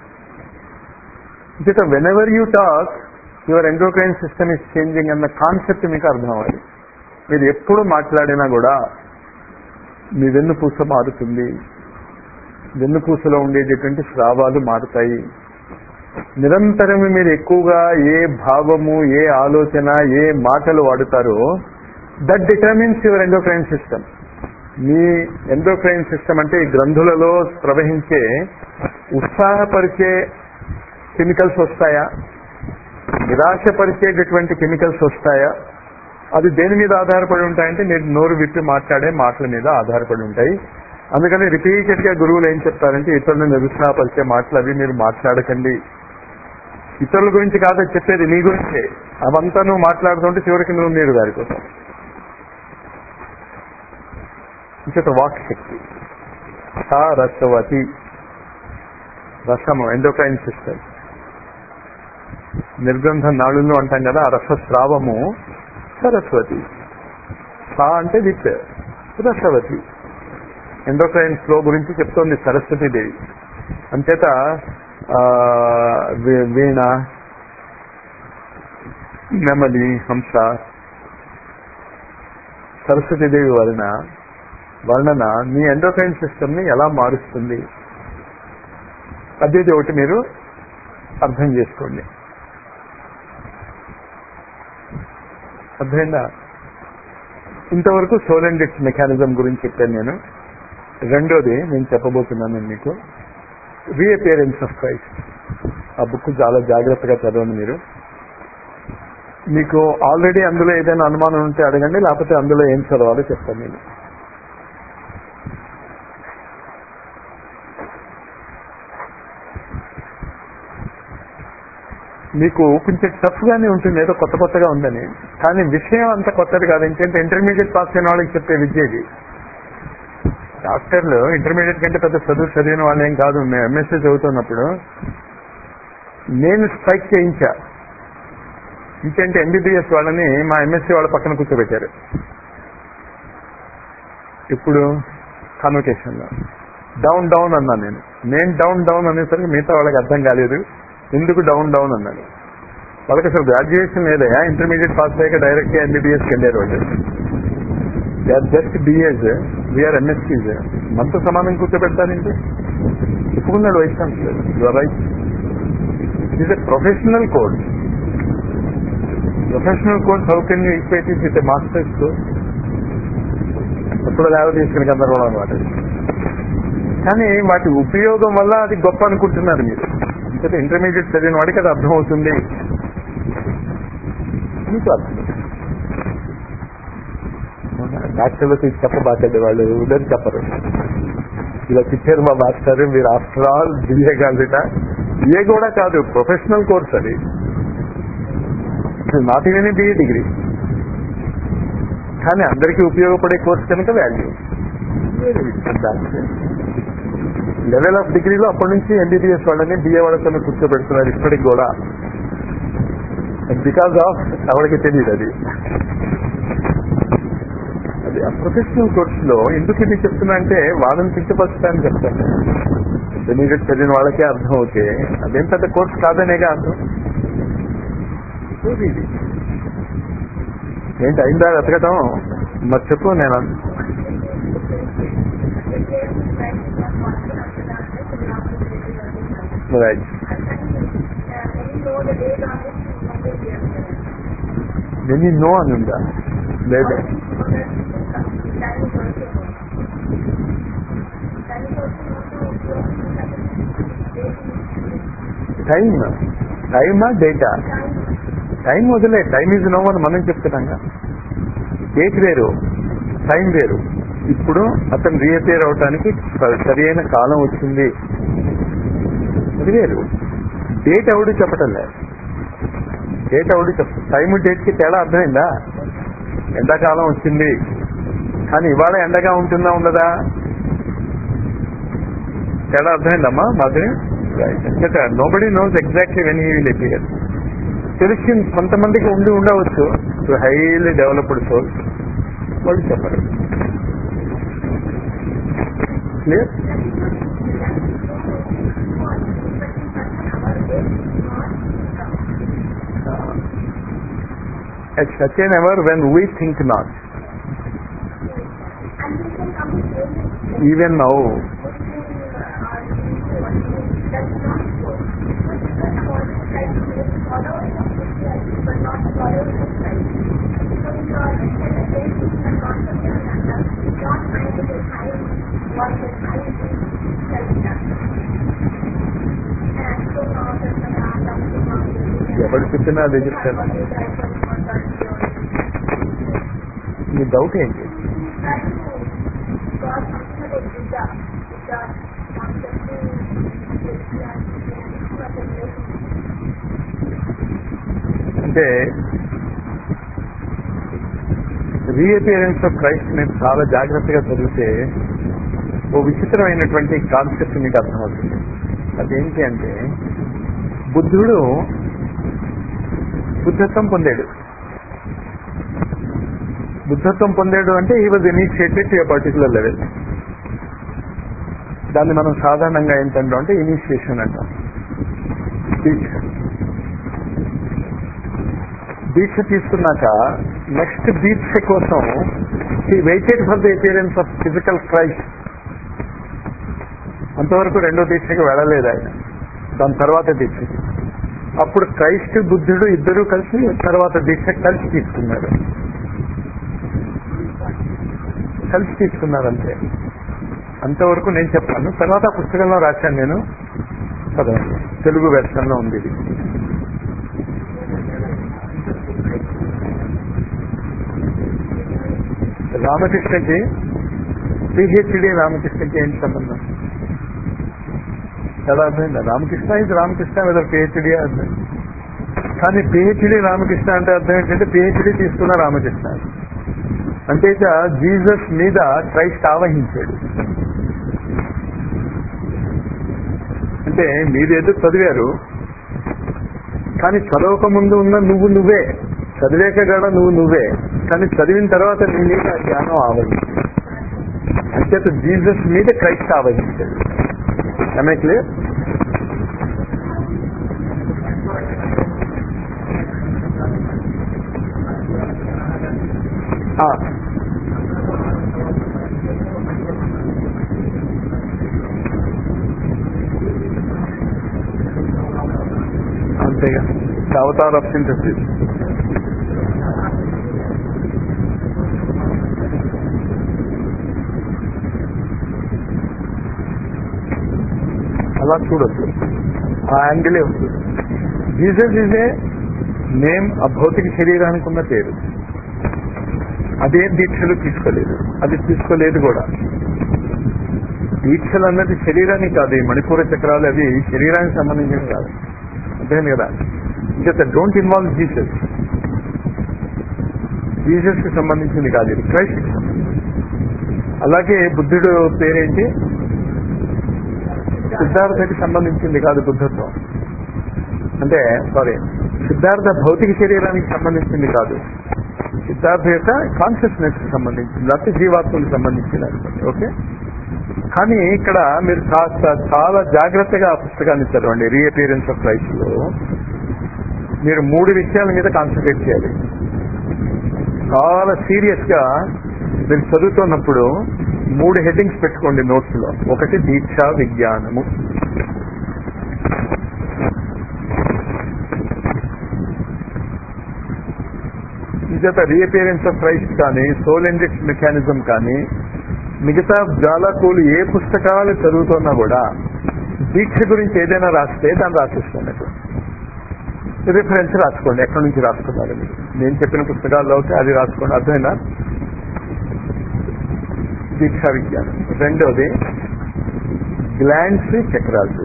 ఇక whenever you talk your endocrine system is changing అన్న కాన్సెప్ట్ మీకు అర్థం అవ్వాలి మీరు ఎప్పుడు మాట్లాడినా కూడా మీ వెన్నుపూస మారుతుంది వెన్నుపూసలో ఉండేటటువంటి స్రావాలు మారుతాయి నిరంతరం మీరు ఎక్కువగా ఏ భావము ఏ ఆలోచన ఏ మాటలు వాడుతారో that determines your endocrine system మీ ఎండోక్రైన్ సిస్టమ్ అంటే ఈ గ్రంథులలో ప్రవహించే ఉత్సాహపరిచే కెమికల్స్ వస్తాయా నిరాశపరిచేటటువంటి కెమికల్స్ వస్తాయా అది దేని మీద ఆధారపడి ఉంటాయంటే మీరు నోరు విప్పి మాట్లాడే మాటల మీద ఆధారపడి ఉంటాయి అందుకని రిపీటెడ్ గా గురువులు ఏం చెప్తారంటే ఇతరులను నిరుత్సాహపరిచే మాటలు అవి మీరు మాట్లాడకండి ఇతరుల గురించి కాదు చెప్పేది నీ గురించే అవంతా నువ్వు మాట్లాడుతుంటే చివరికి నువ్వు నీరు దారిపోతావు ఇంకొక వాక్ శక్తి సా రసవతి రసము ఎండోక్రైన్ సిస్టమ్ నిర్గంధ నాళులు అంటాం కదా ఆ రసస్రావము సరస్వతి సా అంటే విత్ రసవతి ఎండోక్రైన్ ఫ్లో గురించి చెప్తోంది సరస్వతి దేవి అంచేత ఆ, వీ- వీణ నెమలి హంస సరస్వతి దేవి వలన వర్ణన మీ ఎండోక్రైన్ సిస్టమ్ ని ఎలా మారుస్తుంది అదేది ఒకటి మీరు అర్థం చేసుకోండి అర్థమైందా ఇంతవరకు సోలెండిక్స్ మెకానిజం గురించి చెప్పాను నేను రెండోది నేను చెప్పబోతున్నాను మీకు రీఅపియరెన్స్ ఆఫ్ క్రైస్ట్ ఆ బుక్ చాలా జాగ్రత్తగా చదవండి మీరు మీకు ఆల్రెడీ అందులో ఏదైనా అనుమానం ఉంటే అడగండి లేకపోతే అందులో ఏం చదవాలో చెప్తాను నేను మీకు కొంచెం టఫ్ గానే ఉంటుంది ఏదో కొత్త కొత్తగా ఉందని కానీ విషయం అంత కొత్తది కాదు ఏంటంటే ఇంటర్మీడియట్ పాస్ అయిన వాళ్ళకి చెప్పే విద్య ఇది డాక్టర్లు ఇంటర్మీడియట్ కంటే పెద్ద చదువు చదివిన వాళ్ళు ఏం కాదు మేము ఎంఎస్సీ చదువుతున్నప్పుడు నేను స్ట్రైక్ చేయించా ఇంకేంటి ఎంబీబీఎస్ వాళ్ళని మా ఎంఎస్సీ వాళ్ళ పక్కన కూర్చోబెట్టారు ఇప్పుడు కాన్వకేషన్ లో డౌన్ డౌన్ అన్నాను నేను నేను డౌన్ డౌన్ అనేసరికి మిగతా వాళ్ళకి అర్థం కాలేదు ఎందుకు డౌన్ డౌన్ అన్నాను వాళ్ళకి అసలు గ్రాడ్యుయేషన్ లేదయా ఇంటర్మీడియట్ పాస్ అయ్యాక డైరెక్ట్ ఎంబీబీఎస్ వెళ్ళారు వాళ్ళు జస్ట్ బిఏస్ వీఆర్ ఎంఎస్సీస్ మనతో సమానం కూర్చోబెడతానండి చెప్పుకున్నాడు vice chancellor you're right it a professional course professional course how can you equate it with masters course ఎప్పుడు లేవ తీసుకుని గందరగోళం అనమాట కానీ వాటి ఉపయోగం వల్ల అది గొప్ప అనుకుంటున్నారు మీరు ఇంకైతే ఇంటర్మీడియట్ చదివిన వాడికి అది అర్థం అవుతుంది మీకు అర్థం డాక్టర్లు తీసి చెప్పబాకండి వాళ్ళు ఉదయం చెప్పరు ఇలా చెప్పారు మా మాస్టర్ మీరు ఆఫ్టర్ ఆల్ బిఏ కాదుట బిఏ కూడా కాదు ప్రొఫెషనల్ కోర్స్ అది నాట్ ఈవెన్ బిఏ డిగ్రీ కానీ అందరికీ ఉపయోగపడే కోర్స్ కనుక వాల్యూ లెవెల్ ఆఫ్ డిగ్రీలో అప్పటి నుంచి ఎంబీబీఎస్ వాళ్ళని బిఏ వాళ్ళతో కూర్చోబెడుతున్నారు ఇప్పటికి కూడా బికాస్ ఆఫ్ ఎవరికి తెలియదు అది అది ఆ ప్రొఫెషనల్ కోర్స్ లో ఎందుకు ఇది చెప్తున్నా అంటే వాళ్ళని కించపరుస్తానని చెప్తాను ఇంటర్మీడియట్ చదివిన వాళ్ళకే అర్థం అవుతే అదేం పెద్ద కోర్స్ కాదనేగా అర్థం ఇది. ఏంటి అయిందా వెతకటం మరి చెప్పు నేను అన్- రైట్ నేను నో అని ఉందా లేదా టైం టైమా డేటా టైం వదిలే టైం ఈజ్ నో అని మనం చెప్తున్నాగా డేట్ వేరు టైం వేరు ఇప్పుడు అతను రీఅపేర్ అవటానికి స- సరి అయిన కాలం వచ్చింది అది వేరు డేట్ ఎవడు చెప్పటం లేదు డేట్ ఎవడు చెప్ టైం డేట్ కి తేడా అర్థమైందా ఎండాకాలం వచ్చింది కానీ ఇవాళ ఎండగా ఉంటుందా ఉండదా తేడా అర్థమైందమ్మా మాది nobody knows exactly when he will appear తెలిసి కొంతమందికి ఉండి ఉండవచ్చు హైలీ డెవలప్డ్ సోర్స్ వాళ్ళు చెప్పరు clear at such an hour when we think not. Even now, ఎవరు చెప్పినా అదే చెప్తాను మీ డౌట్ ఏంటి అంటే రీఅపియరెన్స్ ఆఫ్ క్రైస్ట్ నేను చాలా జాగ్రత్తగా చదివితే ఓ విచిత్రమైనటువంటి కాన్సెప్ట్ మీకు అర్థమవుతుంది అదేంటి అంటే బుద్ధుడు బుద్ధత్వం పొందాడు బుద్ధత్వం పొందాడు అంటే ఈ was initiated to a particular level దాన్ని మనం సాధారణంగా ఏంటంటాం అంటే ఇనిషియేషన్ అంటాం దీక్ష దీక్ష తీసుకున్నాక నెక్స్ట్ దీక్ష కోసం ఈ waited for the appearance of physical Christ అంతవరకు రెండో దీక్షకి వెళ్ళలేదు ఆయన దాని తర్వాత దీక్షకి అప్పుడు క్రైస్ట్ బుద్ధుడు ఇద్దరు కలిసి తర్వాత దీక్ష కలిసి తీసుకున్నారు కలిసి తీసుకున్నారు అంతే అంతవరకు నేను చెప్పాను తర్వాత ఆ పుస్తకంలో రాశాను నేను చదవండి తెలుగు వెర్షన్ లో ఉంది ఇది రామకృష్ణకి పిహెచ్డి రామకృష్ణకి ఏంటి సంబంధం ఎలా అర్థమైందా రామకృష్ణ ఇది రామకృష్ణ మీద పిహెచ్డి అర్థం కానీ పిహెచ్డి రామకృష్ణ అంటే అర్థం ఏంటంటే పిహెచ్డి తీసుకున్న రామకృష్ణ అంటే ఇక జీసస్ మీద క్రైస్ట్ ఆవహించాడు అంటే మీరేదో చదివారు కానీ చదవక ముందు ఉన్న నువ్వు నువ్వే చదివాక కూడా నువ్వు నువ్వే కానీ చదివిన తర్వాత నీ మీద ఆ జ్ఞానం ఆవహించింది అంచేత జీసస్ మీద క్రైస్ట్ ఆవహించాడు ఐ క్లియర్ అంతేగా అవతార్ ఆఫ్ సింథసిస్ అలా చూడొద్దు ఆ యాంగిలే వస్తుంది జీసస్ ఇస్ ఏ నేమ్ ఆ భౌతిక శరీరానికి ఉన్న పేరు అదే దీక్షలు తీసుకోలేదు అది తీసుకోలేదు కూడా దీక్షలు అన్నది శరీరానికి కాదు ఈ మణిపూర చక్రాలు అవి శరీరానికి సంబంధించినవి కాదు అంతేను కదా ఇంకా డోంట్ ఇన్వాల్వ్ జీసస్ జీసస్ కి సంబంధించింది కాదు ఇది క్రైస్ట్ కి సంబంధించింది అలాగే బుద్ధుడు పేరేంటి సిద్ధార్థకి సంబంధించింది కాదు బుద్ధత్వం అంటే సారీ సిద్ధార్థ భౌతిక శరీరానికి సంబంధించింది కాదు సిద్ధార్థ యొక్క కాన్షియస్నెస్ కి సంబంధించింది లేకపోతే జీవాత్మకు సంబంధించింది అనుకోండి ఓకే కానీ ఇక్కడ మీరు కాస్త చాలా జాగ్రత్తగా ఆ పుస్తకాన్ని చదవండి రీఅపియరెన్స్ ఆఫ్ క్రైస్ట్ లో మీరు మూడు విషయాల మీద కాన్సన్ట్రేట్ చేయాలి చాలా సీరియస్ గా మీరు చదువుతున్నప్పుడు మూడు హెడ్డింగ్స్ పెట్టుకోండి నోట్స్ లో ఒకటి దీక్ష విజ్ఞానము చేత రీఅపియరెన్స్ ఆఫ్ క్రైస్ట్ కానీ సోల్ ఇండెక్స్ మెకానిజం కానీ మిగతా జాలకులు ఏ పుస్తకాలు చదువుతున్నా కూడా దీక్ష గురించి ఏదైనా రాస్తే దాన్ని రాసిస్తున్నట్టు రిఫరెన్స్ రాసుకోండి ఎక్కడి నుంచి రాసుకున్నారు మీరు నేను చెప్పిన పుస్తకాల్లో అయితే అది రాసుకోండి అర్థమైనా దీక్షా విజ్ఞానం రెండోది గ్లాండ్స్ చక్రాలు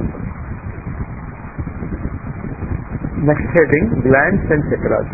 నెక్స్ట్ హెడింగ్ గ్లాండ్స్ అండ్ చక్రాలు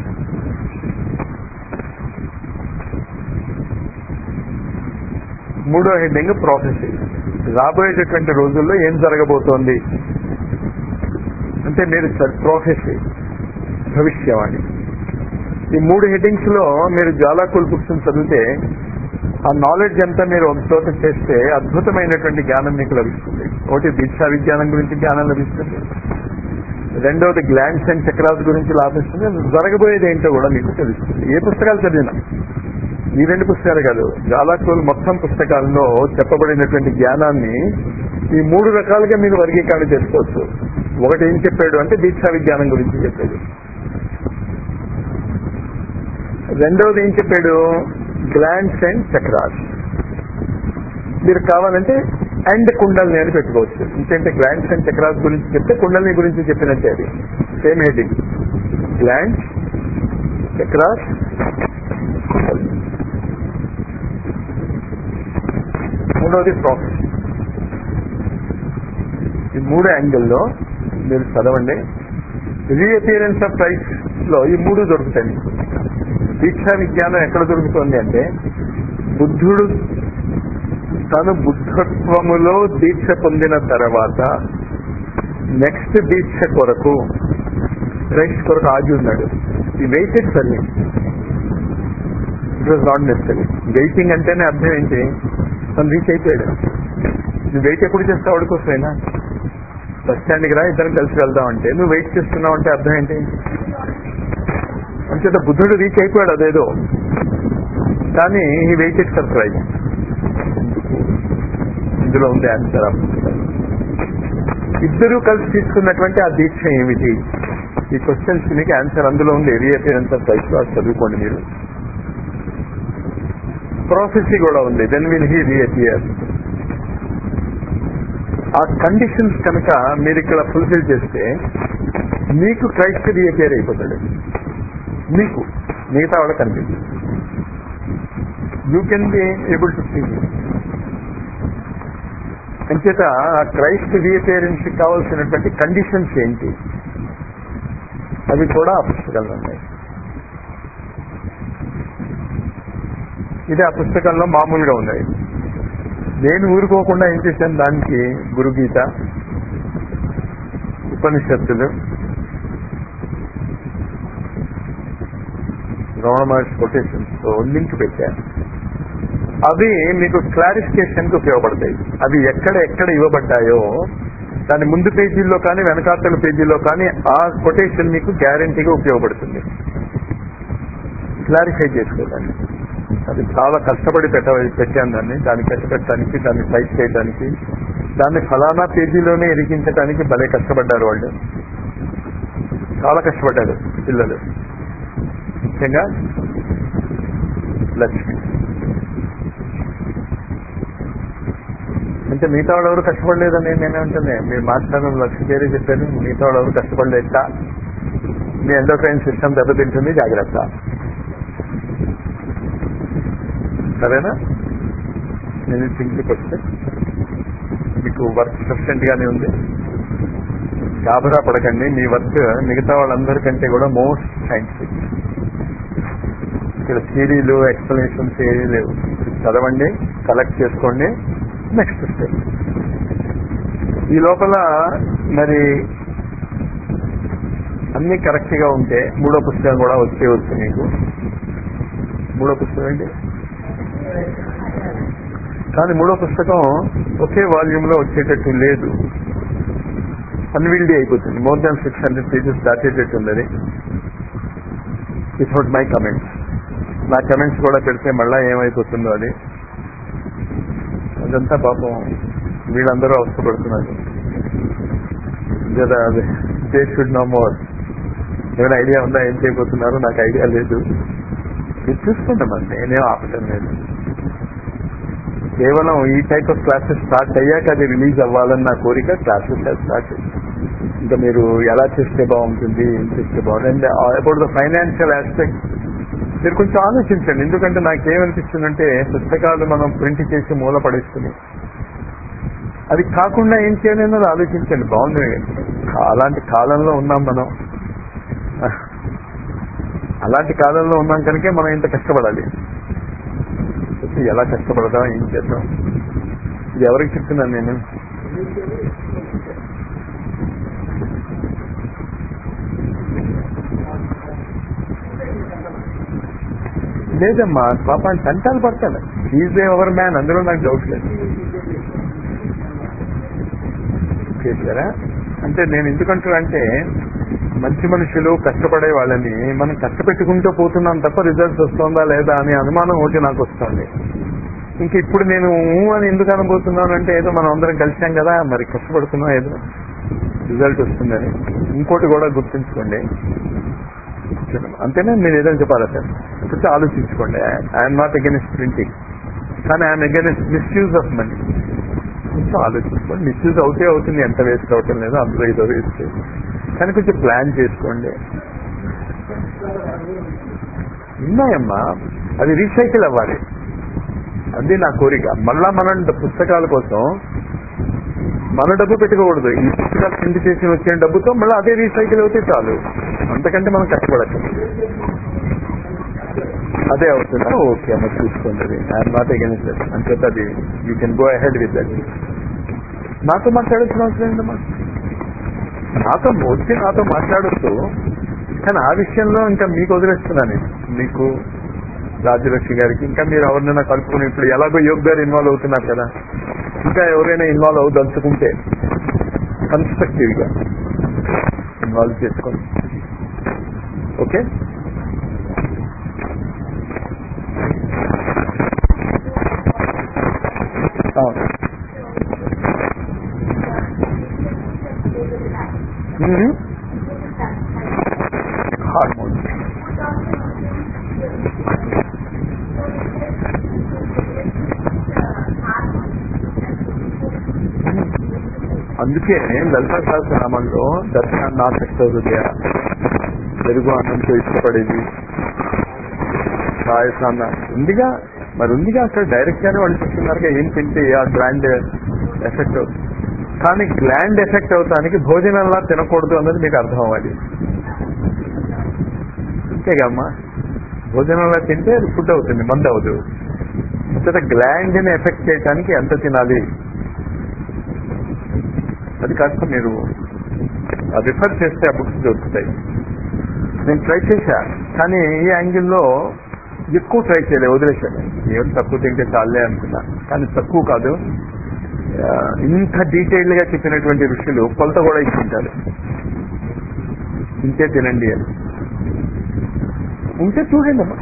మూడో హెడ్డింగ్ ప్రాఫెసీ రాబోయేటటువంటి రోజుల్లో ఏం జరగబోతోంది అంటే మీరు ప్రాఫెసీ భవిష్యవాణి ఈ మూడు హెడ్డింగ్స్ లో మీరు జ్వాలాకుల్ బుక్స్ చదివితే ఆ నాలెడ్జ్ అంతా మీరు ఒక చోట చేస్తే అద్భుతమైనటువంటి జ్ఞానం మీకు లభిస్తుంది ఒకటి దీక్షా విజ్ఞానం గురించి జ్ఞానం లభిస్తుంది రెండవది గ్లాండ్స్ అండ్ చక్రాస్ గురించి లాభిస్తుంది జరగబోయేది ఏంటో కూడా మీకు తెలుస్తుంది ఏ పుస్తకాలు చదివినా ఈ రెండు పుస్తకాలు కాదు జాలాకోల్ మొత్తం పుస్తకాల్లో చెప్పబడినటువంటి జ్ఞానాన్ని ఈ మూడు రకాలుగా మీరు వర్గీకరణ చేసుకోవచ్చు ఒకటి ఏం చెప్పాడు అంటే దీక్షా విజ్ఞానం గురించి చెప్పాడు రెండవది ఏం చెప్పాడు గ్లాండ్స్ అండ్ చక్రాస్ మీరు కావాలంటే అండ్ కుండల్ని అని పెట్టుకోవచ్చు ఇంకంటే గ్లాండ్స్ అండ్ చక్రాస్ గురించి చెప్తే కుండల్ని గురించి చెప్పినట్టే అది same heading glands chakras kundalini మూడవది ప్రాఫిట్ ఈ మూడు యాంగిల్లో మీరు చదవండి రీఅపియరెన్స్ ఆఫ్ ప్రైస్ లో ఈ మూడు దొరుకుతాయి మీకు దీక్షా విజ్ఞానం ఎక్కడ దొరుకుతుంది అంటే బుద్ధుడు తను బుద్ధత్వములో దీక్ష పొందిన తర్వాత నెక్స్ట్ దీక్ష కొరకు క్రైస్ట్ కొరకు ఆగి ఉన్నాడు ఈ waited service it was not necessary waiting అంటేనే అర్థం ఏంటి తను రీచ్ అయిపోయాడు నువ్వు వెయిట్ ఎప్పుడు చేస్తావు వాడి కోసమైనా బస్ స్టాండ్కి రా ఇద్దరం కలిసి వెళ్దాం అంటే నువ్వు వెయిట్ చేస్తున్నావు అంటే అర్థం ఏంటి అంచేత బుద్ధుడు రీచ్ అయిపోయాడు అదేదో కానీ ఈ వెయిటెడ్ ఫర్ ప్రైజ్ ఇందులో ఉంది ఆన్సర్ ఇద్దరూ కలిసి తీసుకున్నటువంటి ఆ దీక్ష ఏమిటి ఈ క్వశ్చన్స్ మీకు ఆన్సర్ అందులో ఉంది రీఅపియరెన్స్ ఆఫ్ ప్రైజ్ అది చదువుకోండి మీరు ప్రాఫెసీ కూడా ఉంది దెన్ విల్ హీ రీఅపియర్ ఆ కండిషన్స్ కనుక మీరు ఇక్కడ ఫుల్ఫిల్ చేస్తే మీకు క్రైస్ట్ రీఅపియర్ అయిపోతాడు మీకు మిగతా వాళ్ళకి కనిపిస్తుంది you can be able to see అంచేత ఆ క్రైస్ట్ రీఅపియరెన్స్ కావాల్సినటువంటి కండిషన్స్ ఏంటి అవి కూడా ఆ పుస్తకంలో ఉన్నాయి ఇది ఆ పుస్తకంలో మామూలుగా ఉన్నాయి నేను ఊరుకోకుండా ఏం చేశాను దానికి గురుగీత ఉపనిషత్తులు రమణ మహర్షి కొటేషన్స్ లింక్ పెట్టాను అవి మీకు క్లారిఫికేషన్ కి ఉపయోగపడతాయి అవి ఎక్కడ ఎక్కడ ఇవ్వబడ్డాయో దాని ముందు పేజీల్లో కానీ వెనకాతల పేజీలో కానీ ఆ కొటేషన్ మీకు గ్యారంటీగా ఉపయోగపడుతుంది క్లారిఫై చేసుకోవడానికి అది చాలా కష్టపడి పెట్ట పెట్టాను దాన్ని దాన్ని పెట్టడానికి దాన్ని టైప్ చేయడానికి దాన్ని ఫలానా పేజీలోనే ఎరిగించడానికి భలే కష్టపడ్డారు వాళ్ళు చాలా కష్టపడ్డారు పిల్లలు ముఖ్యంగా లక్ష్మి అంటే మిగతా వాళ్ళు ఎవరు కష్టపడలేదని నేనేమంటానే మీరు మాట్లాడడం లక్ష పేరే చెప్పారు మిగతా వాళ్ళు ఎవరు కష్టపడలేట మీ ఎండోక్రైన్ సిస్టమ్ దెబ్బతింటుంది జాగ్రత్త సరేనా నేను థింక్కి వస్తే మీకు వర్క్ సఫిషియెంట్ గానే ఉంది గాబరా పడకండి మీ వర్క్ మిగతా వాళ్ళందరికంటే కూడా మోస్ట్ సైంటిఫిక్ ఇక్కడ థియరీలు ఎక్స్ప్లెనేషన్స్ ఏమీ లేవు చదవండి కలెక్ట్ చేసుకోండి నెక్స్ట్ స్టెప్ ఈ లోపల మరి అన్ని కరెక్ట్ గా ఉంటే మూడో పుస్తకం కూడా వచ్చేయవచ్చు మీకు మూడో పుస్తకం ఏంటి కానీ మూడో పుస్తకం ఒకే వాల్యూమ్ లో వచ్చేటట్టు లేదు అన్విల్డీ అయిపోతుంది more than six hundred pages దాటేటట్టు ఉంది అది వితౌట్ మై కమెంట్స్ నా కమెంట్స్ కూడా పెడితే మళ్ళా ఏమైపోతుందో అది అదంతా పాపం వీళ్ళందరూ అవసరపడుతున్నారు దే షుడ్ నో మోర్ ఏమైనా ఐడియా ఉందా ఏం చేయబోతున్నారో నాకు ఐడియా లేదు మీరు చూసుకుంటామండి నేనేం ఆపటం లేదు కేవలం ఈ టైప్ ఆఫ్ క్లాసెస్ స్టార్ట్ అయ్యాక అది రిలీజ్ అవ్వాలని నా కోరిక క్లాసెస్ స్టార్ట్ ఇంకా మీరు ఎలా చేస్తే బాగుంటుంది ఏం చేస్తే బాగుంటుంది అబౌట్ ద ఫైనాన్షియల్ ఆస్పెక్ట్ మీరు కొంచెం ఆలోచించండి ఎందుకంటే నాకేమనిపిస్తుందంటే పుస్తకాలు మనం ప్రింట్ చేసి మూల పడేస్తున్నాం అది కాకుండా ఏం చేయాలన్నది ఆలోచించండి బాగుంది అలాంటి కాలంలో ఉన్నాం మనం అలాంటి కాలంలో ఉన్నాం కనుకే మనం ఇంత కష్టపడాలి ఎలా కష్టపడదాం ఏం చేద్దాం ఇది ఎవరికి చెప్తున్నాను నేను లేదమ్మా పాపం తంటాలు పడతాను ఈజ్ ఎవర్ మ్యాన్ అందులో నాకు డౌట్ లేదు చేశారా అంటే నేను ఎందుకంటున్నా అంటే మంచి మనుషులు కష్టపడే వాళ్ళని మనం కష్టపెట్టుకుంటూ పోతున్నాం తప్ప రిజల్ట్స్ వస్తుందా లేదా అనే అనుమానం ఒకటి నాకు వస్తుంది ఇంక ఇప్పుడు నేను ఊ అని ఎందుకు అనబోతున్నాను అంటే ఏదో మనం అందరం కలిసాం కదా మరి కష్టపడుతున్నాం ఏదో రిజల్ట్ వస్తుందని ఇంకోటి కూడా గుర్తుంచుకోండి అంతేనా మీరు ఏదైనా చెప్పాలా సార్ కొంచెం ఆలోచించుకోండి ఐఎమ్ నాట్ అగెన్స్ట్ ప్రింటింగ్ కానీ I'm against misuse of money కొంచెం ఆలోచించుకోండి మిస్యూజ్ అవుతే అవుతుంది ఎంత వేస్ట్ అవటం లేదో అందులో ఏదో వేస్ట్ కానీ కొంచెం ప్లాన్ చేసుకోండి ఉన్నాయమ్మా అది రీసైకిల్ అవ్వాలి అది నా కోరిక మళ్ళా మనం పుస్తకాల కోసం మన డబ్బు పెట్టుకోకూడదు ఈ పుస్తకాలు ప్రింట్ చేసి వచ్చిన డబ్బుతో మళ్ళీ అదే రీసైకిల్ అవుతే చాలు అంతకంటే మనం కష్టపడచ్చు అదే అవుతుందా ఓకే అమ్మ చూసుకోండి అది ఐఎమ్ నాట్ అగెన్స్ట్ దట్ అంచేత అది you can go ahead with that నాతో మాట్లాడాల్సిన అవసరం ఏంటమ్మా నాతో వచ్చి నాతో మాట్లాడుతూ కానీ ఆ విషయంలో ఇంకా మీకు వదిలేస్తున్నాను మీకు రాజ్యలక్ష్మి గారికి ఇంకా మీరు ఎవరినైనా కలుపుకుని ఇప్పుడు ఎలాగో యోగ్ గారు ఇన్వాల్వ్ అవుతున్నారు కదా ఇంకా ఎవరైనా ఇన్వాల్వ్ అవ్వదలుచుకుంటే కన్స్ట్రక్టివ్ గా ఇన్వాల్వ్ చేసుకోండి ఓకే హార్మోన్ అందుకే లలిత సహస్రనామంలో దర్శనాన్ని ఆసక్త హృదయ పెరుగు అన్నంతో ఇష్టపడేది పాయసాన్న ఉందిగా మరి ఉందిగా అక్కడ డైరెక్ట్ గానే వాళ్ళు చెప్తున్నారుగా ఏం తింటే ఆ గ్లాండ్ ఎఫెక్ట్ అవుతుంది కానీ గ్లాండ్ ఎఫెక్ట్ అవుతానికి భోజనంలా తినకూడదు అన్నది మీకు అర్థం అవ్వాలి అంతేగమ్మా భోజనంలో తింటే అది ఫుడ్ అవుతుంది మందు అవదు అంతటా గ్లాండ్ ని ఎఫెక్ట్ చేయడానికి ఎంత తినాలి అది కాస్త మీరు రిఫర్ చేస్తే ఆ బుక్స్ దొరుకుతాయి నేను ట్రై చేశా కానీ ఈ యాంగిల్లో ఎక్కువ ట్రై చేయలేదు వదిలేశాను ఏం తక్కువ తింటే చాలే అనుకున్నా కానీ తక్కువ కాదు ఆ, ఇంత డీటెయిల్ గా చెప్పినటువంటి ఋషులు కొలత కూడా ఇచ్చింటారు ఇంతే తినండి అని ఉంటే చూడండి అమ్మా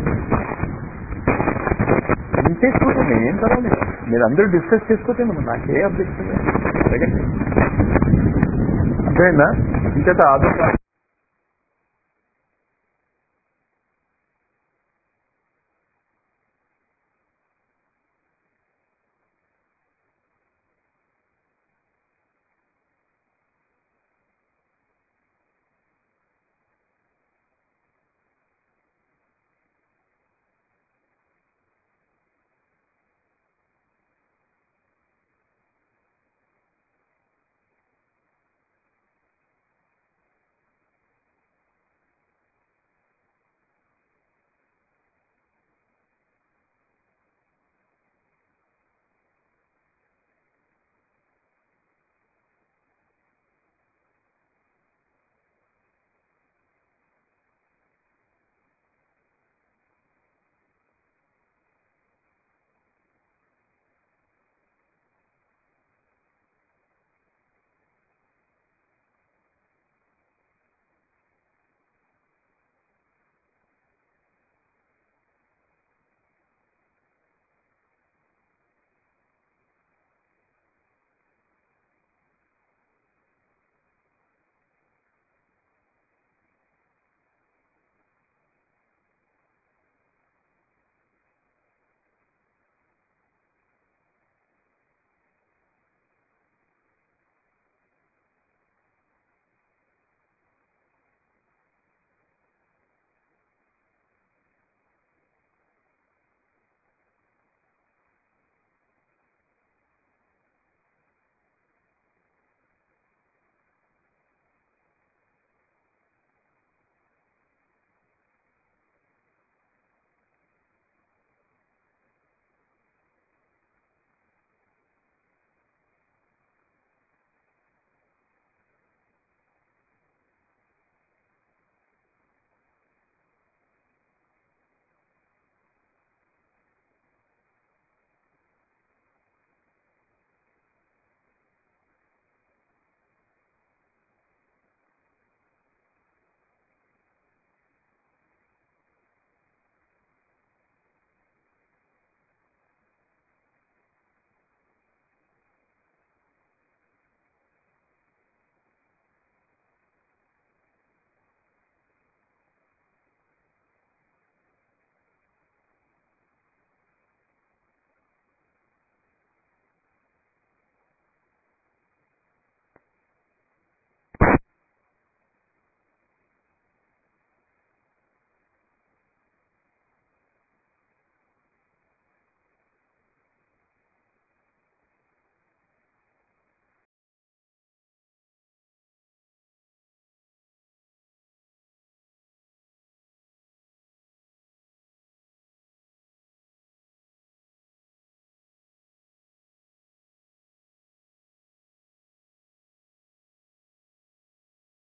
ఉంటే చూడండి ఏం పర్వాలేదు మీరు అందరూ డిస్కస్ చేసుకోతే మనం నాకే అభ్యర్థం లేదు అడగండి అర్థమైందా ఇంకైతే ఆధార్